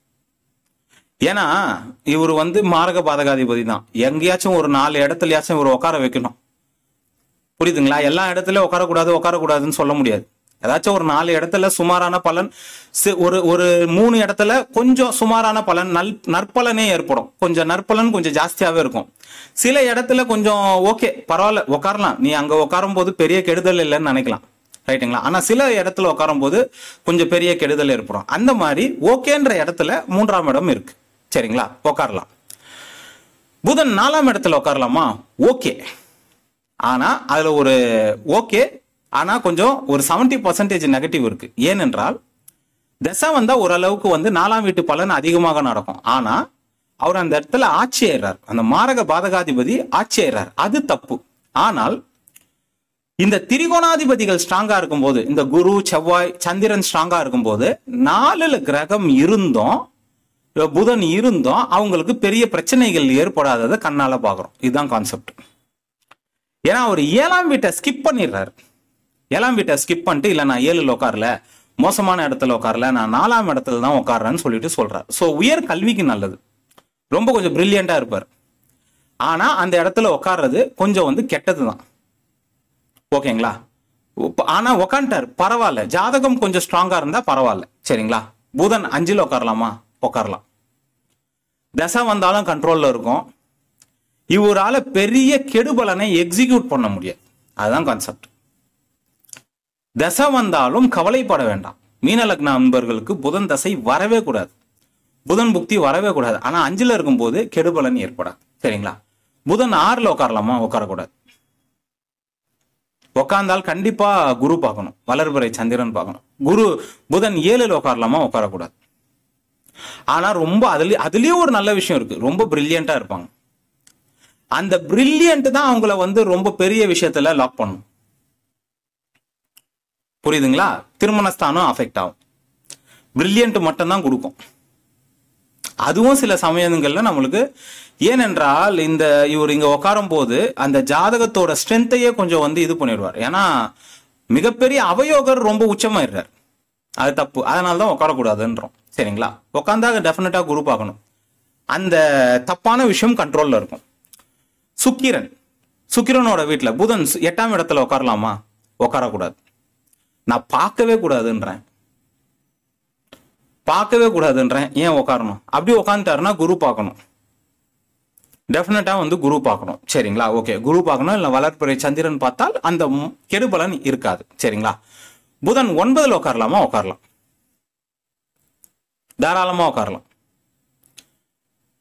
Speaker 1: ஏன்னா இவர் வந்து மாரக பாதகாதிபதி தான் எங்கேயாச்சும் ஒரு நாலு இடத்துலயாச்சும் இவர் உட்கார வைக்கணும் புரியுதுங்களா எல்லா இடத்துலயும் உட்காரக்கூடாது உட்காரக்கூடாதுன்னு சொல்ல முடியாது ஏதாச்சும் ஒரு நாலு இடத்துல சுமாரான பலன் சி- ஒரு ஒரு மூணு இடத்துல கொஞ்சம் சுமாரான பலன் நல் நற்பலனே ஏற்படும் கொஞ்சம் நற்பலன் கொஞ்சம் ஜாஸ்தியாவே இருக்கும் சில இடத்துல கொஞ்சம் ஓகே பரவாயில்ல உட்காரலாம் நீ அங்க உட்காரும் போது பெரிய கெடுதல் இல்லைன்னு நினைக்கலாம் ரைட்டுங்களா ஆனா சில இடத்துல உட்காரும் போது கொஞ்சம் பெரிய கெடுதல் ஏற்படும் அந்த மாதிரி ஓகேன்ற இடத்துல மூன்றாம் இடம் இருக்கு சரிங்களா உட்காரலாம் புதன் நாலாம் இடத்துல உட்காரலாமா ஓகே ஆனா அதுல ஒரு ஓகே ஆனா கொஞ்சம் ஒரு 70% பர்சன்டேஜ் நெகட்டிவ் இருக்கு ஏனென்றால் தசை வந்தா ஓரளவுக்கு வந்து நாலாம் வீட்டு பலன் அதிகமாக நடக்கும் ஆனா அவர் அந்த இடத்துல ஆட்சி ஆயிடுறார் அந்த மாரக பாதகாதிபதி ஆட்சி ஆயிடுறார் அது தப்பு ஆனால் இந்த திரிகோணாதிபதிகள் ஸ்ட்ராங்கா இருக்கும்போது இந்த குரு செவ்வாய் சந்திரன் ஸ்ட்ராங்கா இருக்கும்போது நாலுல கிரகம் இருந்தும் புதன் இருந்தும் அவங்களுக்கு பெரிய பிரச்சனைகள் ஏற்படாததை கண்ணால பாக்குறோம் இதுதான் கான்செப்ட் ஏன்னா அவர் ஏழாம் வீட்டை ஸ்கிப் பண்ணிடுறாரு ஏழாம் வீட்டை ஸ்கிப் பண்ணிட்டு இல்ல நான் ஏழுல உட்காரல மோசமான இடத்துல உட்காரல நான் நாலாம் இடத்துல தான் உட்கார்றேன்னு சொல்லிட்டு சொல்றாரு ஸோ உயர் கல்விக்கு நல்லது ரொம்ப கொஞ்சம் பிரில்லியண்டா இருப்பார் ஆனா அந்த இடத்துல உட்கார்றது கொஞ்சம் வந்து கெட்டது தான் ஓகேங்களா உப்ப- ஆனா உக்காண்டார் பரவாயில்ல ஜாதகம் கொஞ்சம் ஸ்ட்ராங்கா இருந்தா பரவாயில்ல சரிங்களா புதன் அஞ்சுல உட்காரலாமா உட்காரலாம் தசை வந்தாலும் கண்ட்ரோல்ல இருக்கும் இவரால பெரிய கெடுபலனை எக்ஸிக்யூட் பண்ண முடியாது அதுதான் கான்செப்ட் தசை வந்தாலும் கவலைப்பட வேண்டாம் மீன லக்ன அன்பர்களுக்கு புதன் தசை வரவே கூடாது புதன் புக்தி வரவே கூடாது ஆனா அஞ்சுல இருக்கும்போது கெடுபலன் ஏற்படாது சரிங்களா புதன் ஆறுல உட்காரலாமா உட்காரக்கூடாது உட்கார்ந்தால் கண்டிப்பா குரு பார்க்கணும் வளர்பிறை சந்திரன் பார்க்கணும் குரு புதன் ஏழுல உட்காரலாமா உட்காரக்கூடாது ஆனா ரொம்ப அதுல அதுலயும் ஒரு நல்ல விஷயம் இருக்கு ரொம்ப பிரில்லியண்டா இருப்பாங்க அந்த பிரில்லியன்ட் தான் அவங்கள வந்து ரொம்ப பெரிய விஷயத்துல லாக் பண்ணும் புரியுதுங்களா திருமணஸ்தானம் அஃபெக்ட் ஆகும் பிரில்லியன்ட் மட்டும்தான் கொடுக்கும் அதுவும் சில சமயங்கள்ல நம்மளுக்கு ஏனென்றால் இந்த இவர் இங்க உட்காரும் போது அந்த ஜாதகத்தோட ஸ்ட்ரென்த்தையே கொஞ்சம் வந்து இது பண்ணிடுவார் ஏன்னா மிகப்பெரிய அவயோகர் ரொம்ப உச்சமாயிடுறார் அது தப்பு அதனால தான் உட்காரக்கூடாதுன்றோம் சரிங்களா உட்காந்தா டெஃபினட்டா குரு பார்க்கணும் அந்த தப்பான விஷயம் கண்ட்ரோல்ல இருக்கும் சுக்கிரன் சுக்கிரனோட வீட்டுல புதன் சு- எட்டாம் இடத்துல உட்காரலாமா உட்காரக்கூடாது நான் பார்க்கவே கூடாதுன்றேன் பார்க்கவே கூடாதுன்றேன் ஏன் உட்காரணும் அப்படி உட்காந்துட்டாருன்னா குரு பார்க்கணும் டெஃபினட்டா வந்து குரு பார்க்கணும் சரிங்களா ஓகே குரு பார்க்கணும் இல்லை வளர்ப்பிறை சந்திரன் பார்த்தால் அந்த ம்- கெடுபலன் இருக்காது சரிங்களா புதன் ஒன்பதுல உட்காரலாமா உட்காரலாம் தாராளமா உட்காரலாம்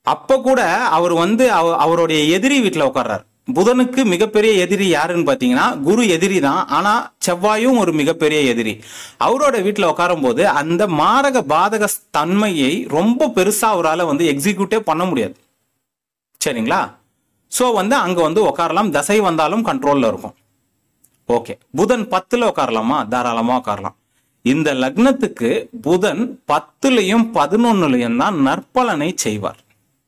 Speaker 1: அப்ப கூட அவர் வந்து அவ- அவருடைய எதிரி வீட்டில் உட்கார்றாரு புதனுக்கு மிகப்பெரிய எதிரி யாருன்னு பார்த்தீங்கன்னா குரு எதிரி தான் ஆனா செவ்வாயும் ஒரு மிகப்பெரிய எதிரி அவரோட வீட்டில் உட்காரும் போது அந்த மாரக பாதக தன்மையை ரொம்ப பெருசா அவரால் வந்து எக்ஸிக்யூட்டே பண்ண முடியாது சரிங்களா ஸோ வந்து அங்க வந்து உட்காரலாம் தசை வந்தாலும் கண்ட்ரோல்ல இருக்கும் ஓகே புதன் பத்துல உட்காரலாமா தாராளமா உட்காரலாம் இந்த லக்னத்துக்கு புதன் பத்துலயும் பதினொன்னுலயும் தான் நற்பலனை செய்வார்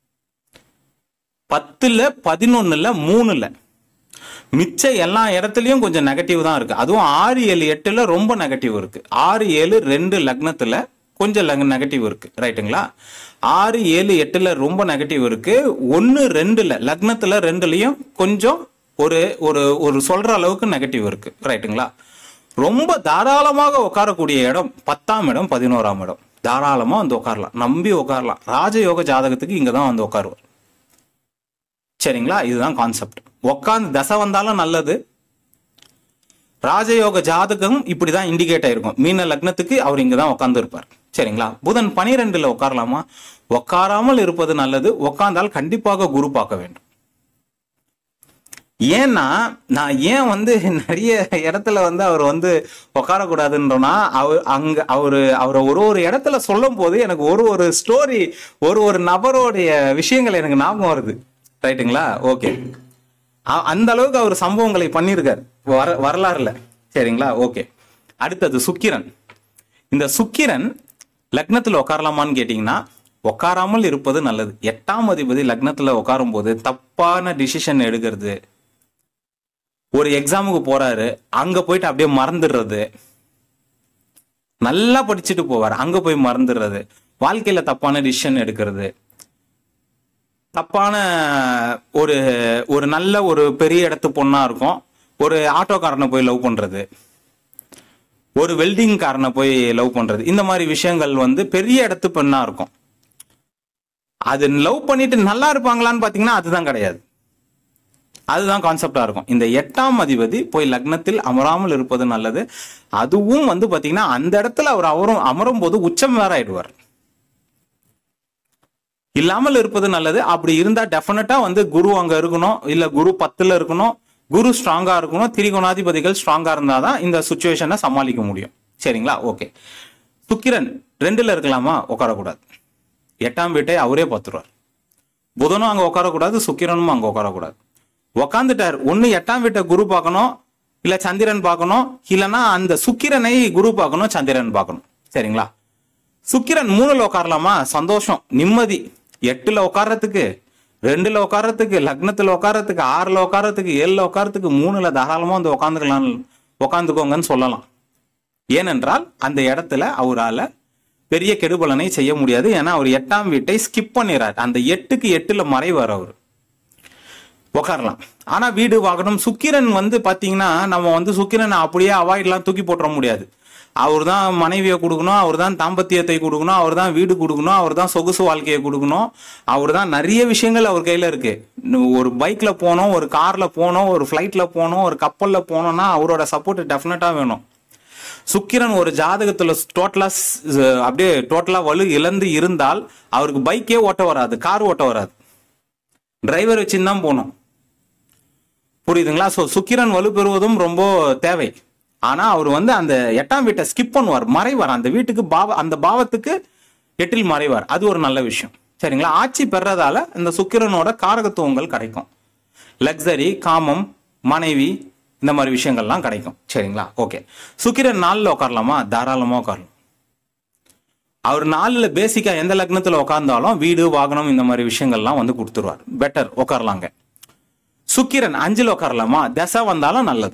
Speaker 1: பத்துல பதினொன்னுல மூணுல மிச்ச எல்லா இடத்துலயும் கொஞ்சம் நெகட்டிவ் தான் இருக்கு அதுவும் ஆறு ஏழு எட்டுல ரொம்ப நெகட்டிவ் இருக்கு ஆறு ஏழு ரெண்டு லக்னத்துல கொஞ்சம் நெகட்டிவ் இருக்கு ரைட்டுங்களா ஆறு ஏழு எட்டுல ரொம்ப நெகட்டிவ் இருக்கு ஒன்னு ரெண்டுல லக்னத்துல ரெண்டுலயும் கொஞ்சம் ஒரு ஒரு ஒரு சொல்ற அளவுக்கு நெகட்டிவ் இருக்கு ரைட்டுங்களா ரொம்ப தாராளமாக உட்காரக்கூடிய இடம் பத்தாம் இடம் பதினோராம் இடம் தாராளமா வந்து உட்காரலாம் நம்பி உட்காரலாம் ராஜயோக ஜாதகத்துக்கு இங்க தான் வந்து உட்காருவார் சரிங்களா இதுதான் கான்செப்ட் உட்காந்து தசை வந்தாலும் நல்லது ராஜயோக ஜாதகம் இப்படிதான் இண்டிகேட் ஆயிருக்கும் மீன லக்னத்துக்கு அவர் இங்க தான் உட்கார்ந்து இருப்பார் சரிங்களா புதன் பனிரெண்டுல உட்காரலாமா உட்காராமல் இருப்பது நல்லது உட்கார்ந்தால் கண்டிப்பாக குரு பார்க்க வேண்டும் ஏன்னா நான் ஏன் வந்து நிறைய இடத்துல வந்து அவர் வந்து உட்காரக்கூடாதுன்றோம்னா அவர் அங்க அவரு அவரை ஒரு ஒரு இடத்துல சொல்லும் போது எனக்கு ஒரு ஒரு ஸ்டோரி ஒரு ஒரு நபருடைய விஷயங்கள் எனக்கு ஞாபகம் வருது ரைட்டுங்களா ஓகே அந்த அளவுக்கு அவர் சம்பவங்களை பண்ணியிருக்காரு வர வரலாறுல சரிங்களா ஓகே அடுத்தது சுக்கிரன் இந்த சுக்கிரன் லக்னத்துல உட்காரலாமான்னு கேட்டீங்கன்னா உட்காராமல் இருப்பது நல்லது எட்டாம் அதிபதி லக்னத்துல உட்காரும் போது தப்பான டிசிஷன் எடுக்கிறது ஒரு எக்ஸாமுக்கு போறாரு அங்க போயிட்டு அப்படியே மறந்துடுறது நல்லா படிச்சுட்டு போவார் அங்க போய் மறந்துடுறது வாழ்க்கையில தப்பான டிசிஷன் எடுக்கிறது தப்பான ஒரு ஒரு நல்ல ஒரு பெரிய இடத்து பொண்ணா இருக்கும் ஒரு ஆட்டோக்காரனை போய் லவ் பண்றது ஒரு வெல்டிங் காரனை போய் லவ் பண்றது இந்த மாதிரி விஷயங்கள் வந்து பெரிய இடத்து பெண்ணா இருக்கும் அது லவ் பண்ணிட்டு நல்லா இருப்பாங்களான்னு பாத்தீங்கன்னா அதுதான் கிடையாது அதுதான் கான்செப்டா இருக்கும் இந்த எட்டாம் அதிபதி போய் லக்னத்தில் அமராமல் இருப்பது நல்லது அதுவும் வந்து பாத்தீங்கன்னா அந்த இடத்துல அவர் அவரும் அமரும் போது உச்சம் வேற ஆயிடுவார் இல்லாமல் இருப்பது நல்லது அப்படி இருந்தா டெஃபினட்டா வந்து குரு அங்க இருக்கணும் இல்ல குரு பத்துல இருக்கணும் குரு ஸ்ட்ராங்கா இருக்கணும் திரிகோணாதிபதிகள் ஸ்ட்ராங்கா இருந்தாதான் இந்த சுச்சுவேஷனை சமாளிக்க முடியும் சரிங்களா ஓகே சுக்கிரன் ரெண்டுல இருக்கலாமா உட்காரக்கூடாது எட்டாம் வீட்டை அவரே பார்த்துருவார் புதனும் அங்க உட்காரக்கூடாது சுக்கிரனும் அங்க உட்காரக்கூடாது உக்காந்துட்டார் ஒண்ணு எட்டாம் வீட்டை குரு பார்க்கணும் இல்ல சந்திரன் பார்க்கணும் இல்லைன்னா அந்த சுக்கிரனை குரு பார்க்கணும் சந்திரன் பார்க்கணும் சரிங்களா சுக்கிரன் மூணுல உட்காரலாமா சந்தோஷம் நிம்மதி எட்டுல உட்கார்றதுக்கு ரெண்டுல உட்கார்றதுக்கு லக்னத்துல உட்கார்றதுக்கு ஆறுல உட்கார்றதுக்கு ஏழுல உட்கார்றதுக்கு மூணுல தாராளமா வந்து உட்காந்துக்கலாம் உட்காந்துக்கோங்கன்னு சொல்லலாம் ஏனென்றால் அந்த இடத்துல அவரால பெரிய கெடுபலனை செய்ய முடியாது ஏன்னா அவர் எட்டாம் வீட்டை ஸ்கிப் பண்ணிடுறார் அந்த எட்டுக்கு எட்டுல மறைவார் அவர் உட்காரலாம் ஆனா வீடு வாகனம் சுக்கிரன் வந்து பாத்தீங்கன்னா நம்ம வந்து சுக்கிரனை அப்படியே அவாய்ட்லாம் தூக்கி போட்டுற முடியாது அவர் தான் மனைவியை கொடுக்கணும் அவர் தான் தாம்பத்தியத்தை கொடுக்கணும் அவர் தான் வீடு கொடுக்கணும் அவர் தான் சொகுசு வாழ்க்கையை கொடுக்கணும் அவர் தான் நிறைய விஷயங்கள் அவர் கையில இருக்கு இன்னும் ஒரு பைக்ல போனோம் ஒரு கார்ல போனோம் ஒரு ஃபிளைட்ல போனோம் ஒரு கப்பல்ல போனோம்னா அவரோட சப்போர்ட் டெஃபினட்டா வேணும் சுக்கிரன் ஒரு ஜாதகத்துல டோட்டலா அப்படியே டோட்டலா வலு இழந்து இருந்தால் அவருக்கு பைக்கே ஓட்ட வராது கார் ஓட்ட வராது டிரைவர் வச்சுன்னு தான் போகணும் புரியுதுங்களா ஸோ சுக்கிரன் வலு பெறுவதும் ரொம்ப தேவை ஆனா அவர் வந்து அந்த எட்டாம் வீட்டை ஸ்கிப் பண்ணுவார் மறைவார் அந்த வீட்டுக்கு பாவ அந்த பாவத்துக்கு எட்டில் மறைவார் அது ஒரு நல்ல விஷயம் சரிங்களா ஆட்சி பெறதால இந்த சுக்கிரனோட காரகத்துவங்கள் கிடைக்கும் லக்ஸரி காமம் மனைவி இந்த மாதிரி விஷயங்கள்லாம் கிடைக்கும் சரிங்களா ஓகே சுக்கிரன் நாளில் உட்காரலாமா தாராளமா உட்காரலாம் அவர் நாளில் பேசிக்கா எந்த லக்னத்துல உட்கார்ந்தாலும் வீடு வாகனம் இந்த மாதிரி விஷயங்கள்லாம் வந்து கொடுத்துருவார் பெட்டர் உட்காரலாங்க சுக்கிரன் அஞ்சுல உட்காரலாமா தசை வந்தாலும் நல்லது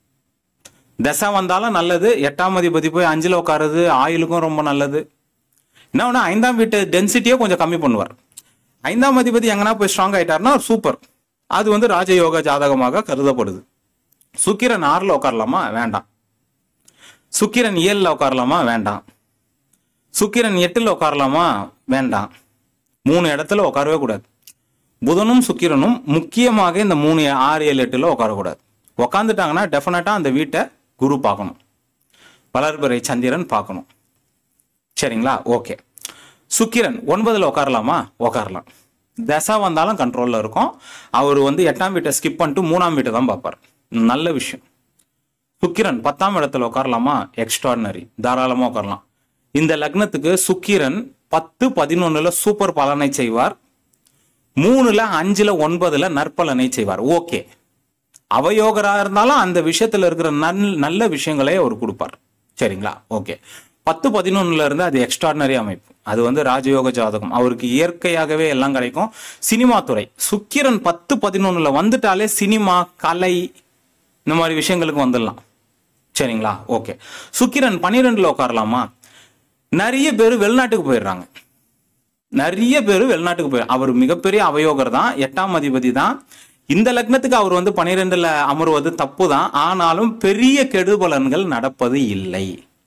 Speaker 1: தசை வந்தாலும் நல்லது எட்டாம் அதிபதி போய் அஞ்சுல உட்காருது ஆயுளுக்கும் ரொம்ப நல்லது என்ன ஒண்ணு ஐந்தாம் வீட்டு டென்சிட்டியே கொஞ்சம் கம்மி பண்ணுவார் ஐந்தாம் அதிபதி எங்கன்னா போய் ஸ்ட்ராங் ஆயிட்டாருன்னா சூப்பர் அது வந்து ராஜயோக ஜாதகமாக கருதப்படுது சுக்கிரன் ஆறுல உட்காரலாமா வேண்டாம் சுக்கிரன் ஏழுல உட்காரலாமா வேண்டாம் சுக்கிரன் எட்டுல உட்காரலாமா வேண்டாம் மூணு இடத்துல உட்காரவே கூடாது புதனும் சுக்கிரனும் முக்கியமாக இந்த மூணு ஆறு ஏழு எட்டுல உட்காரக்கூடாது உட்காந்துட்டாங்கன்னா டெஃபினட்டா அந்த வீட்டை குரு பார்க்கணும் வளர்பிறை சந்திரன் பார்க்கணும் சரிங்களா ஓகே சுக்கிரன் ஒன்பதுல உட்காரலாமா உட்காரலாம் தசை வந்தாலும் கண்ட்ரோல்ல இருக்கும் அவர் வந்து எட்டாம் வீட்டை ஸ்கிப் பண்ணிட்டு மூணாம் வீட்டை தான் பார்ப்பார் நல்ல விஷயம் சுக்கிரன் பத்தாம் இடத்துல உட்காரலாமா எக்ஸ்ட்ராடினரி தாராளமா உட்காரலாம் இந்த லக்னத்துக்கு சுக்கிரன் பத்து பதினொன்னுல சூப்பர் பலனை செய்வார் மூணுல அஞ்சுல ஒன்பதுல நற்பலனை செய்வார் ஓகே அவயோகரா இருந்தாலும் அந்த விஷயத்துல இருக்கிற நல் நல்ல விஷயங்களே அவர் கொடுப்பார் சரிங்களா ஓகே பத்து பதினொன்னுல இருந்து அது எக்ஸ்ட்ராடினரி அமைப்பு அது வந்து ராஜயோக ஜாதகம் அவருக்கு இயற்கையாகவே எல்லாம் கிடைக்கும் சினிமா துறை சுக்கிரன் பத்து பதினொன்னுல வந்துட்டாலே சினிமா கலை இந்த மாதிரி விஷயங்களுக்கு வந்துடலாம் சரிங்களா ஓகே சுக்கிரன் பன்னிரெண்டுல உட்காரலாமா நிறைய பேர் வெளிநாட்டுக்கு போயிடுறாங்க நிறைய பேர் வெளிநாட்டுக்கு போய் அவர் மிகப்பெரிய அவயோகர் தான் எட்டாம் அதிபதி தான் இந்த லக்னத்துக்கு அவர் வந்து பனிரெண்டுல அமர்வது தப்பு தான் ஆனாலும் பெரிய கெடுபலன்கள் நடப்பது இல்லை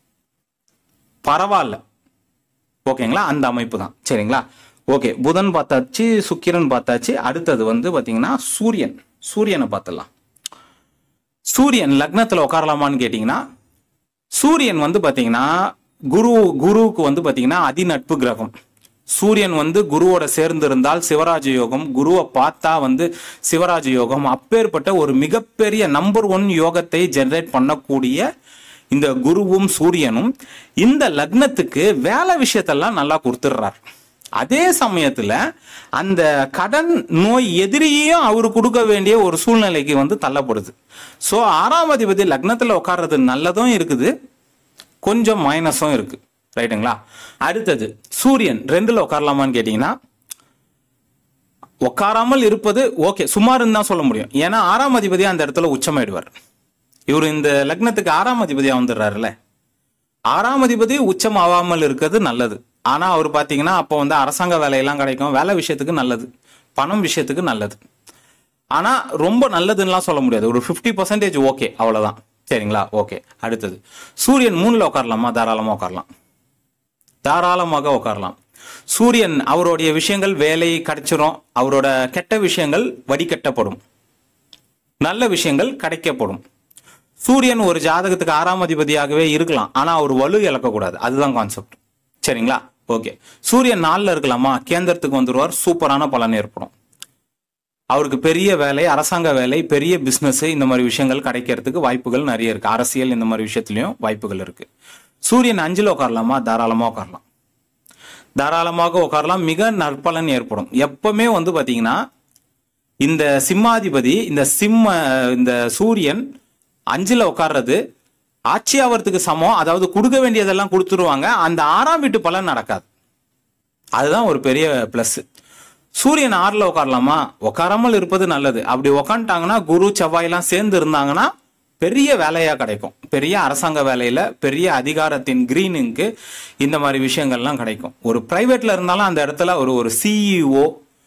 Speaker 1: பரவாயில்ல ஓகேங்களா அந்த அமைப்பு தான் சரிங்களா ஓகே புதன் பார்த்தாச்சு சுக்கிரன் பார்த்தாச்சு அடுத்தது வந்து பாத்தீங்கன்னா சூரியன் சூரியனை பார்த்துடலாம் சூரியன் லக்னத்துல உட்காரலாமான்னு கேட்டீங்கன்னா சூரியன் வந்து பாத்தீங்கன்னா குரு குருவுக்கு வந்து பாத்தீங்கன்னா அதிநட்பு கிரகம் சூரியன் வந்து குருவோட சேர்ந்து இருந்தால் சிவராஜ யோகம் குருவை பார்த்தா வந்து சிவராஜ யோகம் அப்பேற்பட்ட ஒரு மிகப்பெரிய நம்பர் ஒன் யோகத்தை ஜெனரேட் பண்ணக்கூடிய இந்த குருவும் சூரியனும் இந்த லக்னத்துக்கு வேலை விஷயத்தெல்லாம் நல்லா கொடுத்துடுறார் அதே சமயத்துல அந்த கடன் நோய் எதிரியையும் அவர் கொடுக்க வேண்டிய ஒரு சூழ்நிலைக்கு வந்து தள்ளப்படுது சோ ஆறாம் அதிபதி லக்னத்துல உட்கார்றது நல்லதும் இருக்குது கொஞ்சம் மைனஸும் இருக்கு ரைட்டுங்களா அடுத்தது சூரியன் ரெண்டுல உட்காரலாமான்னு கேட்டீங்கன்னா உட்காராமல் இருப்பது ஓகே சுமாருன்னு தான் சொல்ல முடியும் ஏன்னா ஆறாம் அதிபதி அந்த இடத்துல உச்சமாயிடுவார் இவர் இந்த லக்னத்துக்கு ஆறாம் அதிபதியா வந்துடுறாருல்ல ஆறாம் அதிபதி உச்சம் ஆகாமல் இருக்கிறது நல்லது ஆனா அவர் பாத்தீங்கன்னா அப்போ வந்து அரசாங்க வேலையெல்லாம் கிடைக்கும் வேலை விஷயத்துக்கு நல்லது பணம் விஷயத்துக்கு நல்லது ஆனா ரொம்ப நல்லதுன்னுலாம் சொல்ல முடியாது ஒரு 50% பர்சன்டேஜ் ஓகே அவ்வளவுதான் சரிங்களா ஓகே அடுத்தது சூரியன் மூணுல உட்காரலாமா தாராளமா உட்காரலாம் தாராளமாக உட்காரலாம் சூரியன் அவருடைய விஷயங்கள் வேலை கிடைச்சிரும் அவரோட கெட்ட விஷயங்கள் வடிகட்டப்படும் நல்ல விஷயங்கள் கிடைக்கப்படும் சூரியன் ஒரு ஜாதகத்துக்கு ஆறாம் அதிபதியாகவே இருக்கலாம் ஆனா அவர் வலு இழக்கக்கூடாது அதுதான் கான்செப்ட் சரிங்களா ஓகே சூரியன் நாலுல இருக்கலாமா கேந்திரத்துக்கு வந்துருவார் சூப்பரான பலன் ஏற்படும் அவருக்கு பெரிய வேலை அரசாங்க வேலை பெரிய பிசினஸ் இந்த மாதிரி விஷயங்கள் கிடைக்கிறதுக்கு வாய்ப்புகள் நிறைய இருக்கு அரசியல் இந்த மாதிரி விஷயத்துலயும் வாய்ப்புகள் இருக்கு சூரியன் அஞ்சுல உட்காரலாமா தாராளமா உட்காரலாம் தாராளமாக உட்காரலாம் மிக நற்பலன் ஏற்படும் எப்பவுமே வந்து பாத்தீங்கன்னா இந்த சிம்மாதிபதி இந்த சிம்ம இந்த சூரியன் அஞ்சுல உட்கார்றது ஆட்சி ஆவறதுக்கு சமம் அதாவது கொடுக்க வேண்டியதெல்லாம் கொடுத்துருவாங்க அந்த ஆறாம் வீட்டு பலன் நடக்காது அதுதான் ஒரு பெரிய பிளஸ் சூரியன் ஆறுல உட்காரலாமா உட்காராமல் இருப்பது நல்லது அப்படி உக்காந்துட்டாங்கன்னா குரு செவ்வாயெல்லாம் சேர்ந்து இருந்தாங்கன்னா பெரிய வேலையா கிடைக்கும் பெரிய அரசாங்க வேலையில பெரிய அதிகாரத்தின் கிரீனிங்க்கு இந்த மாதிரி விஷயங்கள்லாம் கிடைக்கும் ஒரு பிரைவேட்ல இருந்தாலும் அந்த இடத்துல ஒரு ஒரு சிஇஓ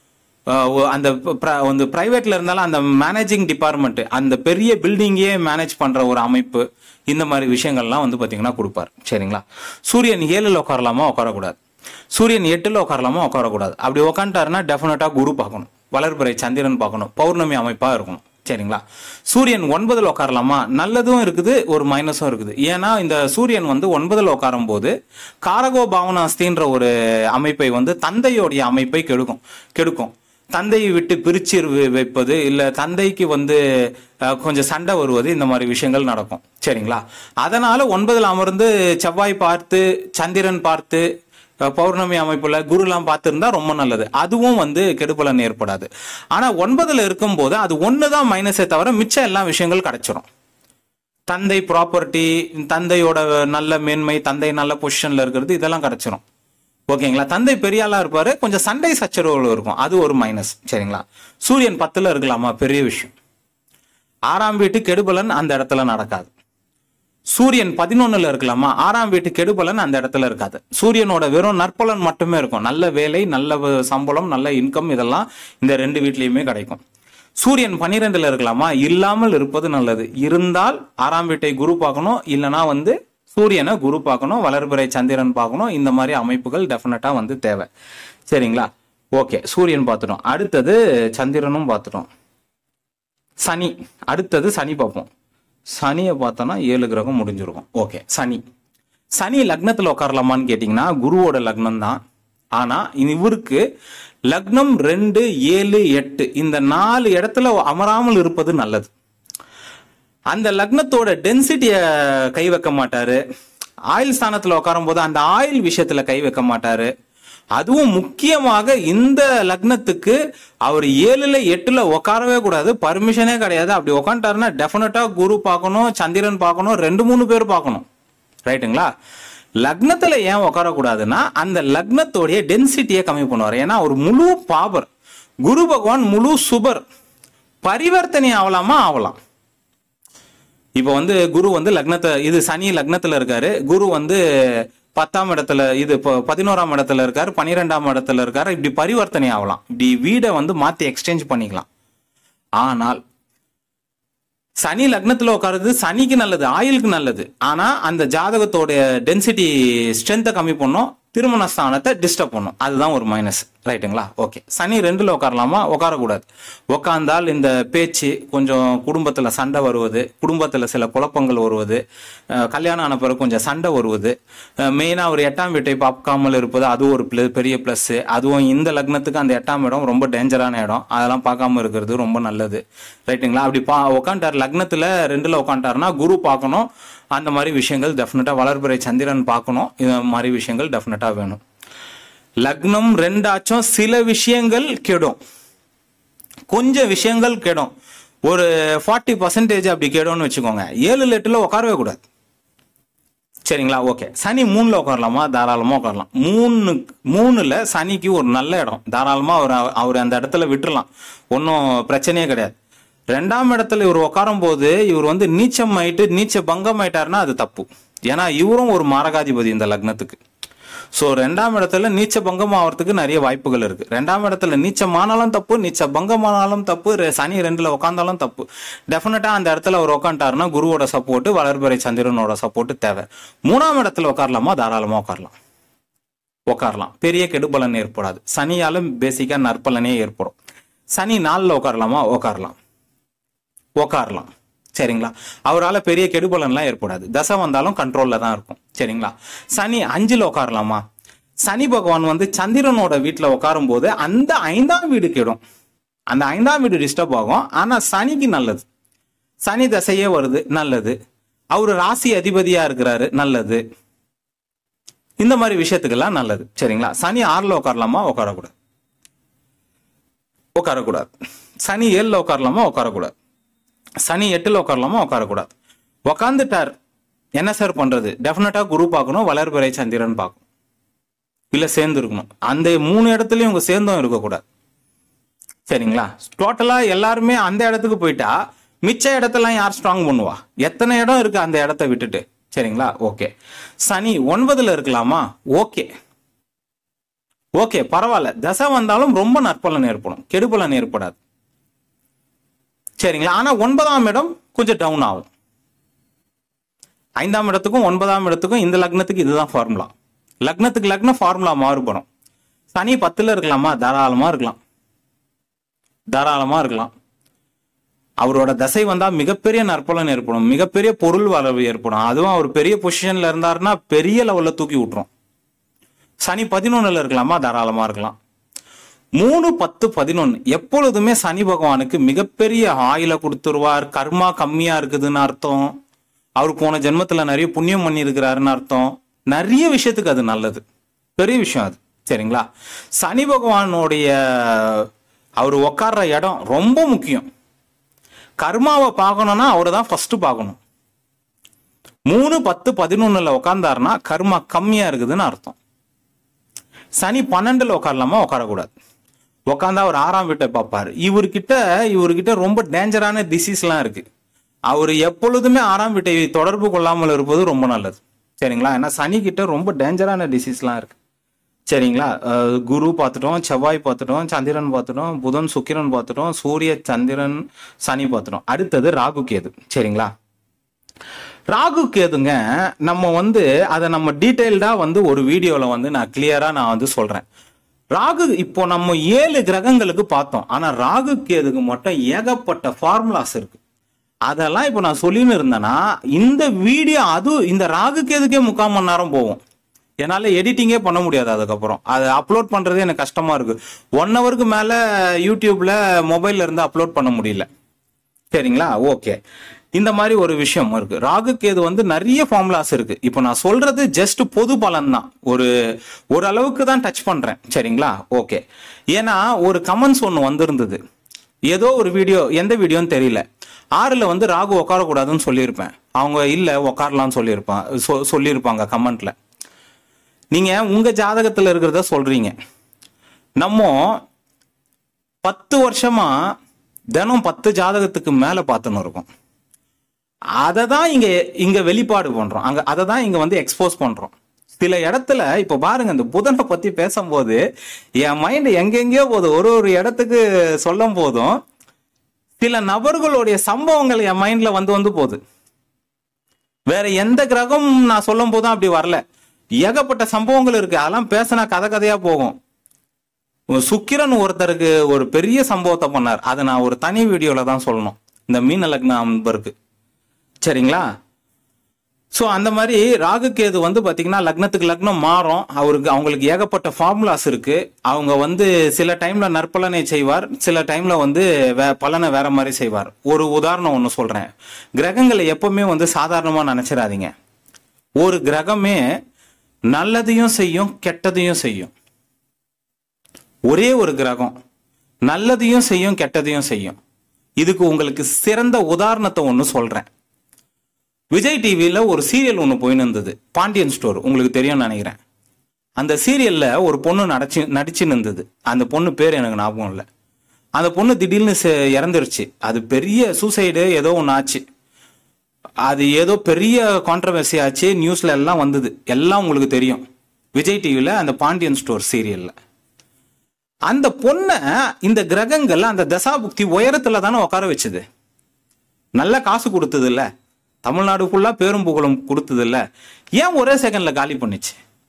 Speaker 1: அந்த பிர- வந்து பிரைவேட்ல இருந்தாலும் அந்த மேனேஜிங் டிபார்ட்மெண்ட் அந்த பெரிய பில்டிங்கே மேனேஜ் பண்ற ஒரு அமைப்பு இந்த மாதிரி விஷயங்கள்லாம் வந்து பாத்தீங்கன்னா கொடுப்பார் சரிங்களா சூரியன் ஏழுல உட்காரலாமா உட்காரக்கூடாது சூரியன் எட்டுல உட்காரலாமா உட்காரக்கூடாது அப்படி உட்காந்துட்டாருன்னா டெஃபினட்டா குரு பார்க்கணும் வளர்பிறை சந்திரன் பார்க்கணும் பௌர்ணமி அமைப்பா இருக்கணும் சரிங்களா சூரியன் ஒன்பதுல உட்காரலாமா நல்லதும் இருக்குது ஒரு மைனஸும் இருக்குது ஏன்னா இந்த சூரியன் வந்து ஒன்பதுல உட்காரும் போது காரகோ பாவனாஸ்தின்ற ஒரு அமைப்பை வந்து தந்தையோடைய அமைப்பை கெடுக்கும் கெடுக்கும் தந்தையை விட்டு பிரிச்சு வை- வைப்பது இல்ல தந்தைக்கு வந்து அஹ், கொஞ்சம் சண்டை வருவது இந்த மாதிரி விஷயங்கள் நடக்கும் சரிங்களா அதனால ஒன்பதுல அமர்ந்து செவ்வாய் பார்த்து சந்திரன் பார்த்து அஹ், பௌர்ணமி அமைப்புல குருலாம் பார்த்திருந்தா ரொம்ப நல்லது அதுவும் வந்து கெடுபலன் ஏற்படாது ஆனா ஒன்பதுல இருக்கும்போது அது ஒண்ணுதான் மைனஸே தவிர மிச்சம் எல்லா விஷயங்கள் கிடைச்சிரும் தந்தை ப்ராப்பர்ட்டி தந்தையோட நல்ல மேன்மை தந்தை நல்ல பொசிஷன்ல இருக்கிறது இதெல்லாம் கிடைச்சிரும் ஓகேங்களா தந்தை பெரிய ஆளா இருப்பாரு கொஞ்சம் சண்டை சச்சரவுகள் இருக்கும் அது ஒரு மைனஸ் சரிங்களா சூரியன் பத்துல இருக்கலாமா பெரிய விஷயம் ஆறாம் வீட்டு கெடுபலன் அந்த இடத்துல நடக்காது சூரியன் பதினொன்னுல இருக்கலாமா ஆறாம் வீட்டு கெடுபலன் அந்த இடத்துல இருக்காது சூரியனோட வெறும் நற்பலன் மட்டுமே இருக்கும் நல்ல வேலை நல்ல வ- சம்பளம் நல்ல இன்கம் இதெல்லாம் இந்த ரெண்டு வீட்லயுமே கிடைக்கும் சூரியன் பன்னிரெண்டுல இருக்கலாமா இல்லாமல் இருப்பது நல்லது இருந்தால் ஆறாம் வீட்டை குரு பார்க்கணும் இல்லனா வந்து சூரியனை குரு பார்க்கணும் வளர்பிறை சந்திரன் பார்க்கணும் இந்த மாதிரி அமைப்புகள் டெஃபினட்டா வந்து தேவை சரிங்களா ஓகே சூரியன் பார்த்துட்டோம் அடுத்தது சந்திரனும் பார்த்துட்டோம் சனி அடுத்தது சனி பார்ப்போம் சனியை பார்த்தோன்னா ஏழு கிரகம் முடிஞ்சிருக்கும் ஓகே சனி சனி லக்னத்துல உட்காரலாமான்னு கேட்டிங்கன்னா குருவோட லக்னம் தான் ஆனா இவருக்கு லக்னம் ரெண்டு ஏழு எட்டு இந்த நாலு இடத்துல அமராமல் இருப்பது நல்லது அந்த லக்னத்தோட டென்சிட்டியை கை வைக்க மாட்டாரு ஆயில் ஸ்தானத்துல உட்காரும் போது அந்த ஆயில் விஷயத்துல கை வைக்க மாட்டாரு அதுவும் முக்கியமாக இந்த லக்னத்துக்கு அவர் ஏழுல எட்டுல உட்காரவே கூடாது பர்மிஷனே கிடையாது அப்படி உட்காந்துட்டாருன்னா டெஃபினட்டா குரு பார்க்கணும் சந்திரன் பார்க்கணும் ரெண்டு மூணு பேர் பார்க்கணும் ரைட்டுங்களா லக்னத்துல ஏன் உட்காரக்கூடாதுன்னா அந்த லக்னத்தோடைய டென்சிட்டியை கம்மி பண்ணுவார் ஏன்னா ஒரு முழு பாபர் குரு பகவான் முழு சுபர் பரிவர்த்தனை ஆகலாமா ஆகலாம் இப்போ வந்து குரு வந்து லக்னத்தை இது சனி லக்னத்துல இருக்காரு குரு வந்து பத்தாம் இடத்துல இது இப்போ பதினோராம் இடத்துல இருக்காரு பன்னிரெண்டாம் இடத்துல இருக்காரு இப்படி பரிவர்த்தனை ஆகலாம் இப்படி வீடை வந்து மாத்தி எக்ஸ்சேஞ்ச் பண்ணிக்கலாம் ஆனால் சனி லக்னத்துல உட்காருது சனிக்கு நல்லது ஆயிலுக்கு நல்லது ஆனா அந்த ஜாதகத்தோட டென்சிட்டி ஸ்ட்ரென்த்தை கம்மி பண்ணும் திருமண ஸ்தானத்தை டிஸ்டர்ப் பண்ணும் அதுதான் ஒரு மைனஸ் ரைட்டுங்களா ஓகே சனி ரெண்டுல உட்காரலாமா உட்காரக்கூடாது உட்கார்ந்தால் இந்த பேச்சு கொஞ்சம் குடும்பத்துல சண்டை வருவது குடும்பத்துல சில குழப்பங்கள் வருவது அஹ் கல்யாணம் ஆன பிறகு கொஞ்சம் சண்டை வருவது மெயினா ஒரு எட்டாம் வீட்டை பார்க்காமல் இருப்பது அது ஒரு pl- பெரிய பிளஸ் அதுவும் இந்த லக்னத்துக்கு அந்த எட்டாம் இடம் ரொம்ப டேஞ்சரான இடம் அதெல்லாம் பார்க்காம இருக்கிறது ரொம்ப நல்லது ரைட்டுங்களா அப்படி பா உட்காந்துட்டார் லக்னத்துல ரெண்டுல உட்காந்துட்டாருன்னா குரு பார்க்கணும் அந்த மாதிரி விஷயங்கள் டெஃபினட்டா வளர்பிறை சந்திரன் பார்க்கணும் இந்த மாதிரி விஷயங்கள் டெஃபினட்டா வேணும் லக்னம் ரெண்டாச்சும் சில விஷயங்கள் கெடும் கொஞ்சம் விஷயங்கள் கெடும் ஒரு ஃபார்ட்டி பர்சன்டேஜ் அப்படி கெடும்னு வச்சுக்கோங்க ஏழு எட்டுல உட்காரவே கூடாது சரிங்களா ஓகே சனி மூணுல உட்காரலாமா தாராளமா உட்காரலாம் மூணு மூணுல சனிக்கு ஒரு நல்ல இடம் தாராளமா அவர் அவர் அந்த இடத்துல விட்டுறலாம் ஒன்றும் பிரச்சனையே கிடையாது ரெண்டாம் இடத்துல இவர் உட்காரும் போது இவர் வந்து நீச்சம் ஆயிட்டு நீச்ச பங்கம் ஆயிட்டாருன்னா அது தப்பு ஏன்னா இவரும் ஒரு மாரகாதிபதி இந்த லக்னத்துக்கு ஸோ ரெண்டாம் இடத்துல நீச்ச பங்கம் ஆகிறதுக்கு நிறைய வாய்ப்புகள் இருக்கு ரெண்டாம் இடத்துல நீச்சமானாலும் தப்பு நீச்ச பங்கமானாலும் தப்பு ரெ- சனி ரெண்டுல உட்காந்தாலும் தப்பு டெஃபினட்டா அந்த இடத்துல அவர் உட்காந்துட்டாருன்னா குருவோட சப்போர்ட் வளர்பிறை சந்திரனோட சப்போர்ட் தேவை மூணாம் இடத்துல உட்காரலாமா தாராளமா உட்காரலாம் உட்காரலாம் பெரிய கெடுபலன் ஏற்படாது சனியால பேசிக்கா நற்பலனே ஏற்படும் சனி நாளில் உட்காரலாமா உட்காரலாம் உட்காரலாம் சரிங்களா அவரால பெரிய கெடுபலன்லாம் ஏற்படாது தசை வந்தாலும் கண்ட்ரோல்ல தான் இருக்கும் சரிங்களா சனி அஞ்சுல உட்காரலாமா சனி பகவான் வந்து சந்திரனோட வீட்டுல உட்காரும் போது அந்த ஐந்தாம் வீடு கெடும் அந்த ஐந்தாம் வீடு டிஸ்டர்ப் ஆகும் ஆனா சனிக்கு நல்லது சனி தசையே வருது நல்லது அவரு ராசி அதிபதியா இருக்கிறாரு நல்லது இந்த மாதிரி விஷயத்துக்கெல்லாம் நல்லது சரிங்களா சனி ஆறுல உட்காரலாமா உட்காரக்கூடாது உட்காரக்கூடாது சனி ஏழுல உட்காரலாமா உட்காரக்கூடாது சனி எட்டுல உட்காரலாமா உட்காரக்கூடாது உக்காந்துட்டார் என்ன சார் பண்றது டெஃபினட்டா குரு பார்க்கணும் வளர்பிறை சந்திரன் பார்க்கணும் இல்ல சேர்ந்து இருக்கணும் அந்த மூணு இடத்துலயும் இவங்க சேர்ந்தும் இருக்கக்கூடாது சரிங்களா டோட்டலா எல்லாருமே அந்த இடத்துக்கு போயிட்டா மிச்ச இடத்தெல்லாம் யார் ஸ்ட்ராங் பண்ணுவா எத்தனை இடம் இருக்கு அந்த இடத்த விட்டுட்டு சரிங்களா ஓகே சனி ஒன்பதுல இருக்கலாமா ஓகே ஓகே பரவாயில்ல தசை வந்தாலும் ரொம்ப நற்பலன் ஏற்படும் கெடுபலன் ஏற்படாது சரிங்களா ஆனா ஒன்பதாம் இடம் கொஞ்சம் டவுன் ஆகும் ஐந்தாம் இடத்துக்கும் ஒன்பதாம் இடத்துக்கும் இந்த லக்னத்துக்கு இதுதான் ஃபார்முலா லக்னத்துக்கு லக்னம் ஃபார்முலா மாறுபடும் சனி பத்துல இருக்கலாமா தாராளமா இருக்கலாம் தாராளமா இருக்கலாம் அவரோட தசை வந்தா மிகப்பெரிய நற்பலன் ஏற்படும் மிகப்பெரிய பொருள் வரவு ஏற்படும் அதுவும் அவர் பெரிய பொசிஷன்ல இருந்தாருன்னா பெரிய லெவல்ல தூக்கி விட்டுரும் சனி பதினொன்னுல இருக்கலாமா தாராளமா இருக்கலாம் மூணு பத்து பதினொன்னு எப்பொழுதுமே சனி பகவானுக்கு மிகப்பெரிய ஆயில கொடுத்துருவார் கர்மா கம்மியா இருக்குதுன்னு அர்த்தம் அவர் போன ஜென்மத்துல நிறைய புண்ணியம் பண்ணி இருக்கிறாருன்னு அர்த்தம் நிறைய விஷயத்துக்கு அது நல்லது பெரிய விஷயம் அது சரிங்களா சனி பகவானுடைய அவர் உட்கார்ற இடம் ரொம்ப முக்கியம் கர்மாவை பார்க்கணும்னா அவரை தான் ஃபர்ஸ்ட் பார்க்கணும் மூணு பத்து பதினொன்னுல உட்கார்ந்தாருன்னா கர்மா கம்மியா இருக்குதுன்னு அர்த்தம் சனி பன்னெண்டுல உட்காரலாமா உட்காரக்கூடாது உட்காந்தா அவர் ஆறாம் வீட்டை பார்ப்பாரு இவர்கிட்ட இவர்கிட்ட ரொம்ப டேஞ்சரான டிசீஸ்லாம் இருக்கு அவர் எப்பொழுதுமே ஆறாம் வீட்டை தொடர்பு கொள்ளாமல் இருப்பது ரொம்ப நல்லது சரிங்களா ஏன்னா சனி கிட்ட ரொம்ப டேஞ்சரான டிசீஸ்லாம் இருக்கு சரிங்களா அஹ் குரு பார்த்துட்டோம் செவ்வாய் பார்த்துட்டோம் சந்திரன் பார்த்துட்டோம் புதன் சுக்கிரன் பார்த்துட்டோம் சூரிய சந்திரன் சனி பார்த்துட்டோம் அடுத்தது ராகு கேது சரிங்களா ராகு கேதுங்க நம்ம வந்து அதை நம்ம டீட்டெயில்டா வந்து ஒரு வீடியோல வந்து நான் கிளியரா நான் வந்து சொல்றேன் ராகு இப்போ நம்ம ஏழு கிரகங்களுக்கு பார்த்தோம் ஆனா ராகு கேதுக்கு மட்டும் ஏகப்பட்ட ஃபார்முலாஸ் இருக்கு அதெல்லாம் இப்போ நான் சொல்லின்னு இருந்தேன்னா இந்த வீடியோ அது இந்த ராகு கேதுக்கே முக்கால் மணி நேரம் போகும் என்னால எடிட்டிங்கே பண்ண முடியாது அதுக்கப்புறம் அதை அப்லோட் பண்றது எனக்கு கஷ்டமா இருக்கு ஒன் ஹவருக்கு மேல யூடியூப்ல மொபைல்ல இருந்து அப்லோட் பண்ண முடியல சரிங்களா ஓகே இந்த மாதிரி ஒரு விஷயம் இருக்கு ராகு கேது வந்து நிறைய ஃபார்முலாஸ் இருக்கு இப்போ நான் சொல்றது ஜஸ்ட் பொது பலன் தான் ஒரு ஒரு அளவுக்கு தான் டச் பண்றேன் சரிங்களா ஓகே ஏன்னா ஒரு கமெண்ட்ஸ் ஒன்று வந்திருந்தது ஏதோ ஒரு வீடியோ எந்த வீடியோன்னு தெரியல ஆறுல வந்து ராகு உட்காரக்கூடாதுன்னு சொல்லியிருப்பேன் அவங்க இல்ல உட்காரலாம்னு சொல்லியிருப்பான் சொ- சொல்லியிருப்பாங்க கமெண்ட்ல நீங்க உங்க ஜாதகத்துல இருக்கிறத சொல்றீங்க நம்ம பத்து வருஷமா தினம் பத்து ஜாதகத்துக்கு மேல பார்த்துன்னு இருக்கோம் அதை தான் இங்க இங்க வெளிப்பாடு பண்றோம் அங்க அதை தான் இங்க வந்து எக்ஸ்போஸ் பண்றோம் சில இடத்துல இப்ப பாருங்க இந்த புதனை பத்தி பேசும்போது என் மைண்ட் எங்கெங்கேயோ போகுது ஒரு ஒரு இடத்துக்கு சொல்லும் போதும் சில நபர்களுடைய சம்பவங்கள் என் மைண்ட்ல வந்து வந்து போகுது வேற எந்த கிரகம் நான் சொல்லும் போதும் அப்படி வரல ஏகப்பட்ட சம்பவங்கள் இருக்கு அதெல்லாம் பேசினா கதை கதையா போகும் ஒரு சுக்கிரன் ஒருத்தருக்கு ஒரு பெரிய சம்பவத்தை பண்ணார் அதை நான் ஒரு தனி வீடியோல தான் சொல்லணும் இந்த மீன லக்ன அன்பருக்கு சரிங்களா ஸோ அந்த மாதிரி ராகு கேது வந்து பாத்தீங்கன்னா லக்னத்துக்கு லக்னம் மாறும் அவருக்கு அவங்களுக்கு ஏகப்பட்ட ஃபார்முலாஸ் இருக்கு அவங்க வந்து சில டைம்ல நற்பலனை செய்வார் சில டைம்ல வந்து வே பலனை வேற மாதிரி செய்வார் ஒரு உதாரணம் ஒன்று சொல்றேன் கிரகங்களை எப்பவுமே வந்து சாதாரணமா நினைச்சிடாதீங்க ஒரு கிரகமே நல்லதையும் செய்யும் கெட்டதையும் செய்யும் ஒரே ஒரு கிரகம் நல்லதையும் செய்யும் கெட்டதையும் செய்யும் இதுக்கு உங்களுக்கு சிறந்த உதாரணத்தை ஒன்று சொல்றேன் விஜய் டிவியில ஒரு சீரியல் ஒன்று போயின்னு இருந்தது பாண்டியன் ஸ்டோர் உங்களுக்கு தெரியும்னு நினைக்கிறேன் அந்த சீரியல்ல ஒரு பொண்ணு நடிச்சு நடிச்சுன்னு இருந்தது அந்த பொண்ணு பேர் எனக்கு ஞாபகம் இல்லை அந்த பொண்ணு திடீர்னு செ- இறந்துருச்சு அது பெரிய சூசைடு ஏதோ ஒன்று ஆச்சு அது ஏதோ பெரிய கான்ட்ரவர்சி ஆச்சு நியூஸ்ல எல்லாம் வந்தது எல்லாம் உங்களுக்கு தெரியும் விஜய் டிவியில அந்த பாண்டியன் ஸ்டோர் சீரியல்ல அந்த பொண்ணை இந்த கிரகங்கள் அந்த தசாபுக்தி உயரத்துல தானே உட்கார வச்சது நல்ல காசு கொடுத்தது இல்ல தமிழ்நாடு ஃபுல்லா பேரும் புகழும் கொடுத்தது இல்ல ஏன் ஒரே செகண்ட்ல காலி பண்ணுச்சு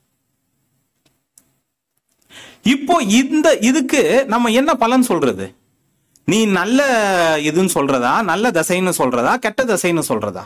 Speaker 1: இப்போ இந்த இதுக்கு நம்ம என்ன பலன் சொல்றது நீ நல்ல இதுன்னு சொல்றதா நல்ல தசைன்னு சொல்றதா கெட்ட தசைன்னு சொல்றதா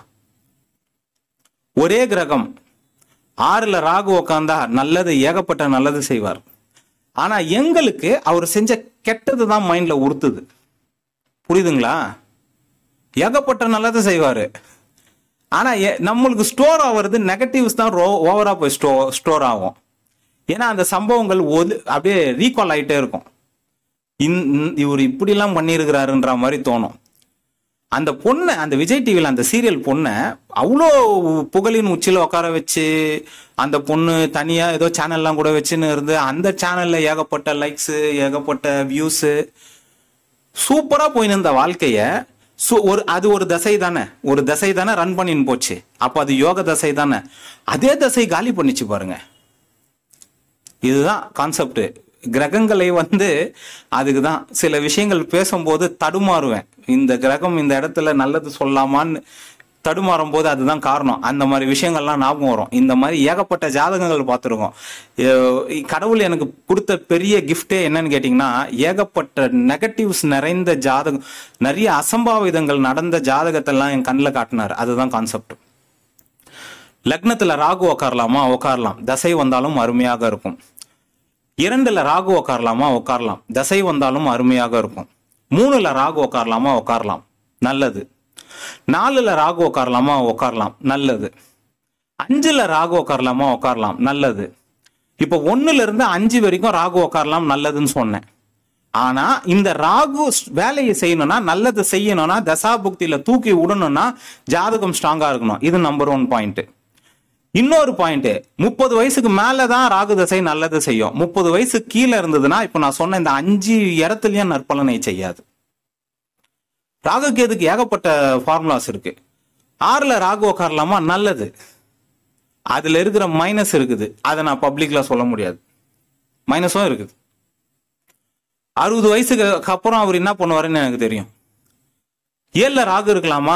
Speaker 1: ஒரே கிரகம் ஆறுல ராகு உக்காந்தா நல்லது ஏகப்பட்ட நல்லது செய்வார் ஆனா எங்களுக்கு அவர் செஞ்ச கெட்டது தான் மைண்ட்ல உறுத்துது புரியுதுங்களா ஏகப்பட்ட நல்லது செய்வாரு ஆனா எ- நம்மளுக்கு ஸ்டோர் ஆகுறது நெகட்டிவ்ஸ் தான் ஓவரா போய் ஸ்டோ ஸ்டோர் ஆகும் ஏன்னா அந்த சம்பவங்கள் ஒது அப்படியே ரீகால் ஆயிட்டே இருக்கும் இந்- இந்- இவர் இப்படிலாம் பண்ணியிருக்கிறாருன்ற மாதிரி தோணும் அந்த பொண்ணை அந்த விஜய் டிவியில் அந்த சீரியல் பொண்ணை அவ்வளோ புகழின் உச்சியில் உட்கார வச்சு அந்த பொண்ணு தனியாக ஏதோ சேனல்லாம் கூட வச்சுன்னு இருந்து அந்த சேனலில் ஏகப்பட்ட லைக்ஸு ஏகப்பட்ட வியூஸு சூப்பராக போயின்னு இருந்த வாழ்க்கைய சு ஒரு அது ஒரு தசை தானே ஒரு தசை தானே ரன் பண்ணின்னு போச்சு அப்போ அது யோக தசை தானே அதே தசை காலி பண்ணிச்சு பாருங்க இதுதான் கான்செப்ட் கிரகங்களை வந்து அதுக்கு தான் சில விஷயங்கள் பேசும்போது தடுமாறுவேன் இந்த கிரகம் இந்த இடத்துல நல்லது சொல்லலாமான்னு தடுமாறும் போது அதுதான் காரணம் அந்த மாதிரி விஷயங்கள்லாம் ஞாபகம் வரும் இந்த மாதிரி ஏகப்பட்ட ஜாதகங்கள் பார்த்துருக்கோம் எ- கடவுள் எனக்கு கொடுத்த பெரிய கிஃப்டே என்னன்னு கேட்டிங்கன்னா ஏகப்பட்ட நெகட்டிவ்ஸ் நிறைந்த ஜாதகம் நிறைய அசம்பாவிதங்கள் நடந்த ஜாதகத்தெல்லாம் என் கண்ணில் காட்டினார் அதுதான் கான்செப்ட் லக்னத்துல ராகு உட்காரலாமா உட்காரலாம் தசை வந்தாலும் அருமையாக இருக்கும் இரண்டுல ராகு உட்காரலாமா உட்காரலாம் தசை வந்தாலும் அருமையாக இருக்கும் மூணுல ராகு உட்காரலாமா உட்காரலாம் நல்லது நாலுல ராகு உட்காரலாமா உட்காரலாம் நல்லது அஞ்சுல ராகு உட்காரலாமா உட்காரலாம் நல்லது இப்போ ஒண்ணுல இருந்து அஞ்சு வரைக்கும் ராகு உட்காரலாம் நல்லதுன்னு சொன்னேன் ஆனா இந்த ராகு ஸ்- வேலையை செய்யணும்னா நல்லது செய்யணும்னா தசாபுக்தியில தூக்கி விடணும்னா ஜாதகம் ஸ்ட்ராங்கா இருக்கணும் இது நம்பர் ஒன் பாயிண்ட் இன்னொரு பாயிண்ட் முப்பது வயசுக்கு மேலதான் ராகு தசை நல்லது செய்யும் முப்பது வயசு கீழே இருந்ததுன்னா இப்ப நான் சொன்ன இந்த அஞ்சு இடத்துலயும் நற்பலனை செய்யாது ராகு கேதுக்கு ஏகப்பட்ட ஃபார்முலாஸ் இருக்கு ஆறுல ராகு உட்காரலாமா நல்லது அதுல இருக்கிற மைனஸ் இருக்குது அதை நான் பப்ளிக்ல சொல்ல முடியாது மைனஸும் இருக்குது அறுபது வயசுக்கு அப்புறம் அவர் என்ன பண்ணுவாருன்னு எனக்கு தெரியும் ஏழுல ராகு இருக்கலாமா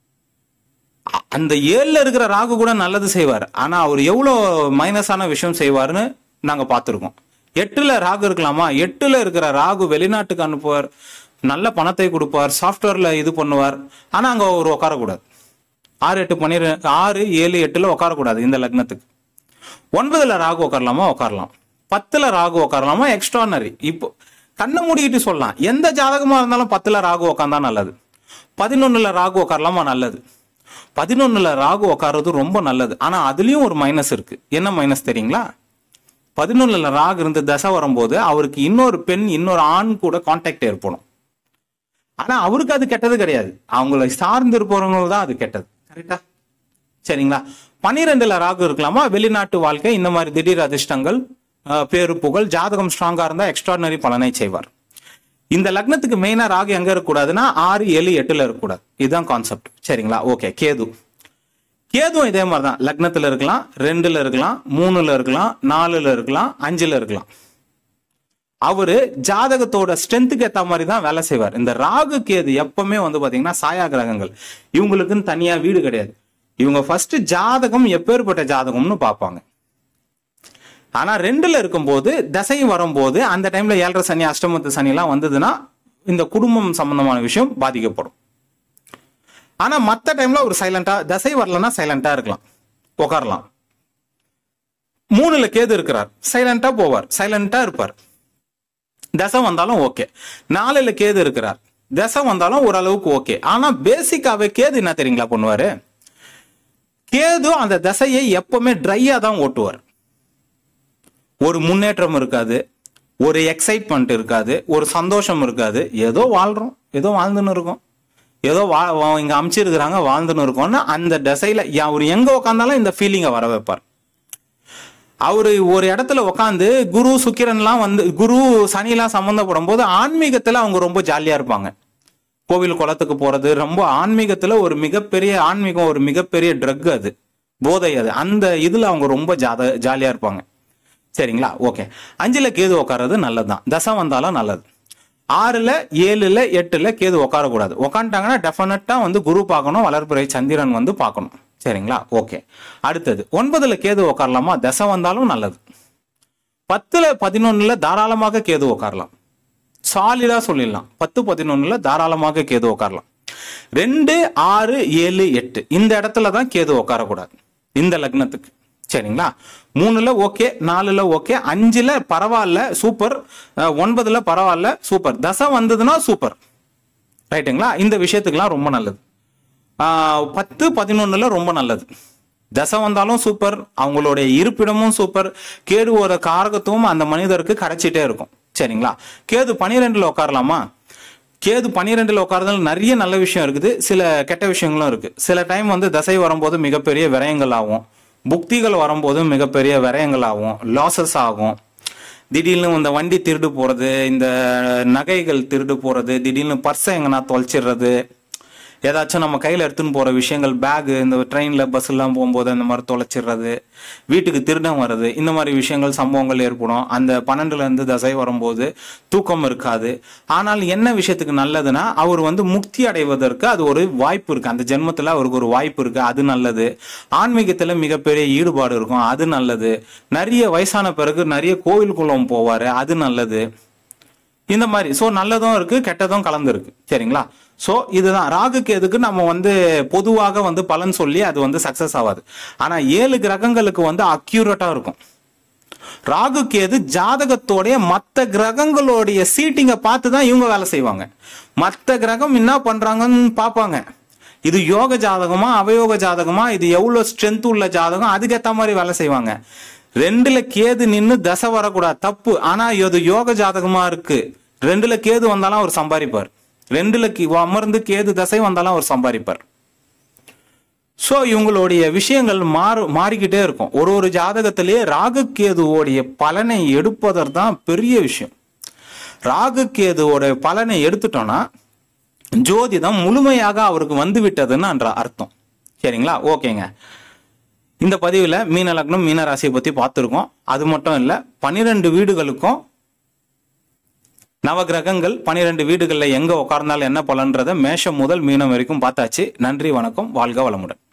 Speaker 1: அ- அந்த ஏழுல இருக்கிற ராகு கூட நல்லது செய்வார் ஆனா அவர் எவ்வளவு மைனஸான விஷயம் செய்வாருன்னு நாங்க பார்த்திருக்கோம் எட்டுல ராகு இருக்கலாமா எட்டுல இருக்கிற ராகு வெளிநாட்டுக்கு அனுப்புவார் நல்ல பணத்தை கொடுப்பார் சாஃப்ட்வேர்ல இது பண்ணுவார் ஆனா அங்க அவர் உட்காரக்கூடாது ஆறு எட்டு பன்னிரெண்டு ஆறு ஏழு எட்டுல உட்காரக்கூடாது இந்த லக்னத்துக்கு ஒன்பதுல ராகு உட்காரலாமா உட்காரலாம் பத்துல ராகு உட்காரலாமா எக்ஸ்ட்ரானரி இப்போ கண்ணை மூடிக்கிட்டு சொல்லலாம் எந்த ஜாதகமா இருந்தாலும் பத்துல ராகு உட்காந்தா நல்லது பதினொன்னுல ராகு உட்காரலாமா நல்லது பதினொன்னுல ராகு உட்கார்றது ரொம்ப நல்லது ஆனா அதுலயும் ஒரு மைனஸ் இருக்கு என்ன மைனஸ் தெரியுங்களா பதினொன்னுல ராகு இருந்து தசை வரும்போது அவருக்கு இன்னொரு பெண் இன்னொரு ஆண் கூட கான்டாக்ட் ஏற்படும் ஆனா அவருக்கு அது கெட்டது கிடையாது அவங்களை சார்ந்து இருப்பவங்களுக்கு தான் அது கெட்டது கரெக்டா சரிங்களா பனிரெண்டுல ராகு இருக்கலாமா வெளிநாட்டு வாழ்க்கை இந்த மாதிரி திடீர் அதிர்ஷ்டங்கள் அஹ், பேரு புகழ் ஜாதகம் ஸ்ட்ராங்கா இருந்தா எக்ஸ்ட்ராடனரி பலனை செய்வார் இந்த லக்னத்துக்கு மெயினா ராகு எங்க இருக்கக்கூடாதுன்னா ஆறு ஏழு எட்டுல இருக்கக்கூடாது இதுதான் கான்செப்ட் சரிங்களா ஓகே கேது கேதுவும் இதே மாதிரி தான் லக்னத்துல இருக்கலாம் ரெண்டுல இருக்கலாம் மூணுல இருக்கலாம் நாலுல இருக்கலாம் அஞ்சுல இருக்கலாம் அவரு ஜாதகத்தோட ஸ்ட்ரென்த்துக்கு ஏத்த மாதிரி தான் வேலை செய்வார் இந்த ராகு கேது எப்பவுமே வந்து பாத்தீங்கன்னா சாயா கிரகங்கள் இவங்களுக்குன்னு தனியா வீடு கிடையாது இவங்க ஃபர்ஸ்ட் ஜாதகம் எப்பேற்பட்ட ஜாதகம்னு பார்ப்பாங்க ஆனா ரெண்டுல இருக்கும்போது தசை வரும்போது அந்த டைம்ல ஏழரை சனி அஷ்டமத்து சனி எல்லாம் வந்ததுன்னா இந்த குடும்பம் சம்பந்தமான விஷயம் பாதிக்கப்படும் ஆனா மத்த டைம்ல ஒரு சைலண்டா தசை வரலன்னா சைலண்டா இருக்கலாம் உட்காரலாம் மூணுல கேது இருக்கிறார் சைலண்டா போவார் சைலண்டா இருப்பார் தசை வந்தாலும் ஓகே நாலுல கேது இருக்கிறார் தசை வந்தாலும் ஓரளவுக்கு ஓகே ஆனா பேசிக்காவே கேது என்ன தெரியுங்களா பண்ணுவாரு கேது அந்த தசையை எப்பவுமே ட்ரையா தான் ஓட்டுவார் ஒரு முன்னேற்றம் இருக்காது ஒரு எக்ஸைட்மெண்ட் இருக்காது ஒரு சந்தோஷம் இருக்காது ஏதோ வாழ்றோம் ஏதோ வாழ்ந்துன்னு இருக்கோம் ஏதோ வா வா- இங்க அமைச்சிருக்கிறாங்க வாழ்ந்துன்னு இருக்கோம்னு அந்த தசையில அவர் எங்க உட்காந்தாலும் இந்த ஃபீலிங்கை வர வைப்பார் அவரு ஒரு இடத்துல உட்காந்து குரு சுக்கிரன்லாம் வந்து குரு சனிலாம் சம்மந்தப்படும் போது ஆன்மீகத்துல அவங்க ரொம்ப ஜாலியா இருப்பாங்க கோவில் குளத்துக்கு போறது ரொம்ப ஆன்மீகத்துல ஒரு மிகப்பெரிய ஆன்மீகம் ஒரு மிகப்பெரிய ட்ரக் அது போதை அது அந்த இதுல அவங்க ரொம்ப ஜாத ஜாலியா இருப்பாங்க சரிங்களா ஓகே அஞ்சுல கேது உட்கார்றது நல்லதுதான் தசை வந்தாலும் நல்லது ஆறுல ஏழுல எட்டுல கேது உட்காரக்கூடாது உட்காந்துட்டாங்கன்னா டெஃபினட்டா வந்து குரு பார்க்கணும் வளர்பிறை சந்திரன் வந்து பார்க்கணும் சரிங்களா ஓகே அடுத்தது ஒன்பதுல கேது உட்காரலாமா தசை வந்தாலும் நல்லது பத்துல பதினொன்னுல தாராளமாக கேது உட்காரலாம் சாலிடா சொல்லிடலாம் பத்து பதினொன்னுல தாராளமாக கேது உட்காரலாம் ரெண்டு ஆறு ஏழு எட்டு இந்த இடத்துல தான் கேது உட்காரக்கூடாது இந்த லக்னத்துக்கு சரிங்களா மூணுல ஓகே நாலுல ஓகே அஞ்சுல பரவாயில்ல சூப்பர் அஹ், ஒன்பதுல பரவாயில்ல சூப்பர் தசை வந்ததுன்னா சூப்பர் ரைட்டுங்களா இந்த விஷயத்துக்குலாம் ரொம்ப நல்லது ஆஹ், பத்து பதினொன்னுல ரொம்ப நல்லது தசை வந்தாலும் சூப்பர் அவங்களுடைய இருப்பிடமும் சூப்பர் கேடு ஒரு காரகத்துவம் அந்த மனிதருக்கு கிடைச்சிட்டே இருக்கும் சரிங்களா கேது பனிரெண்டுல உட்காரலாமா கேது பனிரெண்டுல உட்காரதுல நிறைய நல்ல விஷயம் இருக்குது சில கெட்ட விஷயங்களும் இருக்கு சில டைம் வந்து தசை வரும்போது மிகப்பெரிய விரயங்கள் ஆகும் புக்திகள் வரும்போது மிகப்பெரிய விரயங்கள் ஆகும் லாசஸ் ஆகும் திடீர்னு இந்த வண்டி திருடு போறது இந்த நகைகள் திருடு போறது திடீர்னு பர்ஸை எங்கன்னா தொலைச்சிடுறது ஏதாச்சும் நம்ம கையில் எடுத்துன்னு போகிற விஷயங்கள் பேகு இந்த ட்ரெயினில் பஸ்ஸெல்லாம் போகும்போது அந்த மாதிரி தொலைச்சிடுறது வீட்டுக்கு திருடம் வர்றது இந்த மாதிரி விஷயங்கள் சம்பவங்கள் ஏற்படும் அந்த பன்னெண்டுலேருந்து தசை வரும்போது தூக்கம் இருக்காது ஆனால் என்ன விஷயத்துக்கு நல்லதுன்னா அவர் வந்து முக்தி அடைவதற்கு அது ஒரு வாய்ப்பு இருக்குது அந்த ஜென்மத்தில் அவருக்கு ஒரு வாய்ப்பு இருக்குது அது நல்லது ஆன்மீகத்தில் மிகப்பெரிய ஈடுபாடு இருக்கும் அது நல்லது நிறைய வயசான பிறகு நிறைய கோவில் குளம் போவார் அது நல்லது இந்த மாதிரி ஸோ நல்லதும் இருக்கு கெட்டதும் கலந்து இருக்கு சரிங்களா ஸோ இதுதான் ராகு கேதுக்கு நம்ம வந்து பொதுவாக வந்து பலன் சொல்லி அது வந்து சக்சஸ் ஆகாது ஆனா ஏழு கிரகங்களுக்கு வந்து அக்யூரேட்டா இருக்கும் ராகு கேது ஜாதகத்தோடைய மற்ற கிரகங்களுடைய சீட்டிங்கை பார்த்து தான் இவங்க வேலை செய்வாங்க மற்ற கிரகம் என்ன பண்றாங்கன்னு பார்ப்பாங்க இது யோக ஜாதகமா அவயோக ஜாதகமா இது எவ்வளவு ஸ்ட்ரென்த் உள்ள ஜாதகம் அதுக்கேற்ற மாதிரி வேலை செய்வாங்க ரெண்டுல கேது நின்னு தசை வரக்கூடாது தப்பு ஆனா இது யோக ஜாதகமா இருக்கு ரெண்டுல கேது வந்தாலும் அவர் சம்பாதிப்பார் ரெண்டுல கி- அமர்ந்து கேது தசை வந்தாலும் அவர் சம்பாதிப்பார் ஸோ இவங்களுடைய விஷயங்கள் மாறு மாறிக்கிட்டே இருக்கும் ஒரு ஒரு ஜாதகத்திலேயே ராகு கேதுவோடைய பலனை எடுப்பதற்கு தான் பெரிய விஷயம் ராகு கேதுவோட பலனை எடுத்துட்டோம்னா ஜோதிடம் முழுமையாக அவருக்கு வந்து விட்டதுன்னு என்ற அர்த்தம் சரிங்களா ஓகேங்க இந்த பதிவில் மீன லக்னம் மீன ராசியை பற்றி பார்த்துருக்கோம் அது மட்டும் இல்லை பன்னிரெண்டு வீடுகளுக்கும் நவகிரகங்கள் பன்னிரெண்டு வீடுகளில் எங்கே உட்கார்ந்தாலும் என்ன பலன்றதை மேஷம் முதல் மீனம் வரைக்கும் பார்த்தாச்சு நன்றி வணக்கம் வாழ்க வளமுடன்